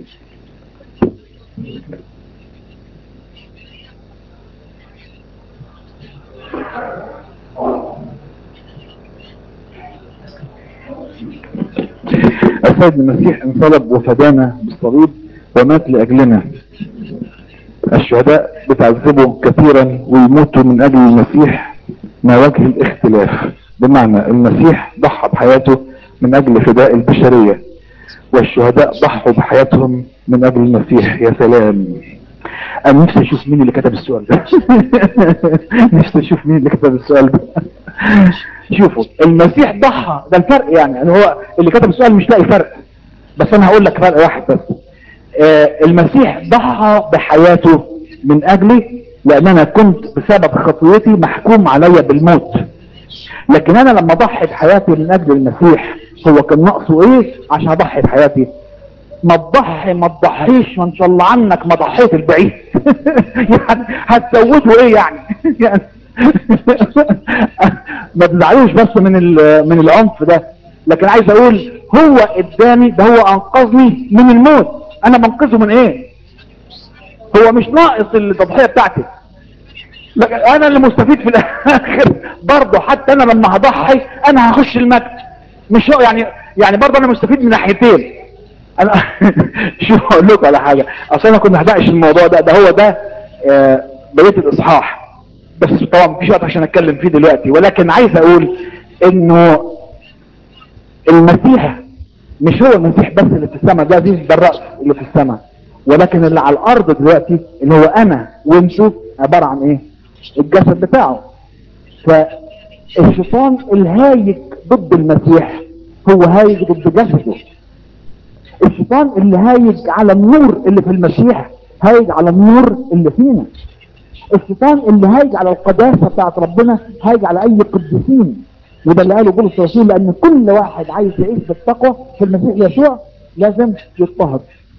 السيد المسيح انصلب وفدانا بالصليب ومات لأجلنا الشهداء بتعذبوا كثيرا ويموتوا من أجل المسيح ما وجه الاختلاف بمعنى المسيح ضحى بحياته من أجل فداء البشرية والشهداء ضحوا بحياتهم من أجل المسيح يا سلام أنا نفسي أشوف مين اللي كتب السؤال ده نفسي أشوف مين اللي كتب السؤال ده شوفوا المسيح ضحى ده الفرق يعني يعني هو اللي كتب السؤال مش لاقي فرق بس انا هقول لك فرق واحد بس آه المسيح ضحى بحياته من اجلي لان انا كنت بسبب خطيتي محكوم عليا بالموت لكن انا لما ضحي بحياتي من اجل المسيح هو كان ناقصه ايه عشان اضحي بحياتي ما تضحي ما تضحيش ما ان شاء الله عنك ما ضحيت البعيد يعني هتزوده ايه يعني يعني ما تزعلوش بس من ال- من العنف ده لكن عايز اقول هو اداني ده هو انقذني من الموت انا بنقذه من ايه هو مش ناقص التضحيه بتاعتي لكن انا اللي مستفيد في الاخر برضه حتى انا لما هضحي انا هخش المجد مش هو يعني يعني برضه انا مستفيد من ناحيتين انا شو اقول لكم على حاجه اصل انا كنت هدقش الموضوع ده ده هو ده آه، بقيه الاصحاح بس طبعا مفيش وقت عشان اتكلم فيه دلوقتي ولكن عايز اقول انه المسيح مش هو المسيح بس اللي في السماء ده دي ده الرأس اللي في السماء ولكن اللي على الارض دلوقتي اللي هو انا وانتوا عبارة عن ايه الجسد بتاعه فالشيطان الهايج ضد المسيح هو هايج ضد جسده الشيطان اللي هايج على النور اللي في المسيح هايج على النور اللي فينا الشيطان اللي هايج على القداسة بتاعت ربنا هايج على اي قديسين وده اللي قاله بولس الرسول لان كل واحد عايز يعيش بالتقوى في المسيح يسوع لازم يضطهد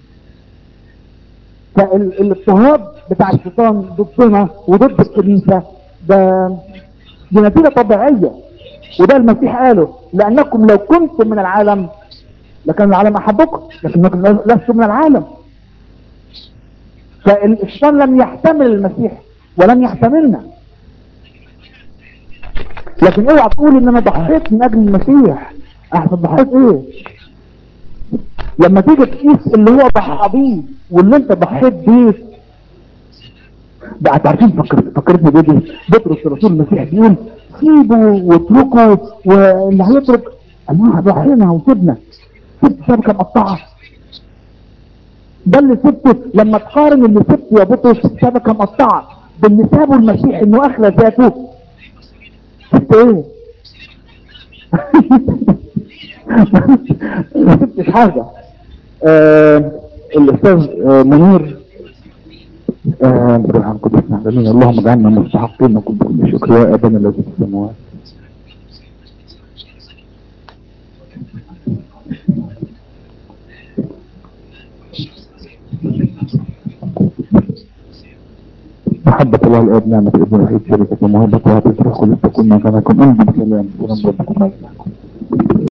فالاضطهاد بتاع الشيطان ضدنا وضد الكنيسة ده دي نتيجة طبيعية وده المسيح قاله لانكم لو كنتم من العالم لكان العالم احبكم لكنكم لستم من العالم فالشيطان لم يحتمل المسيح ولم يحتملنا لكن اوعى تقول ان انا ضحيت من اجل المسيح احسن ضحيت ايه لما تيجي تقيس اللي هو ضحى بيه واللي انت ضحيت بيه بقى عارفين فكر فكرتني بيه بطرس الرسول المسيح بيقول سيبوا واتركوا واللي هيترك الله ضحينا وسيبنا سبت شبكه مقطعه ده اللي سبته لما تقارن اللي سبته يا بطرس شبكه مقطعه باللي سابه المسيح انه اخلى ذاته سبت ايه ما سبتش حاجه آه الاستاذ آه منير آه بروح عن قدس نعلمين اللهم اجعلنا مستحقين نكون بكل شكر يا ابانا الذي في السماوات محبة الله الآب نعمة الابن الوحيد شركة ومهبة وعطية روح القدس تكون معنا كن أنت بسلام ورب ربكم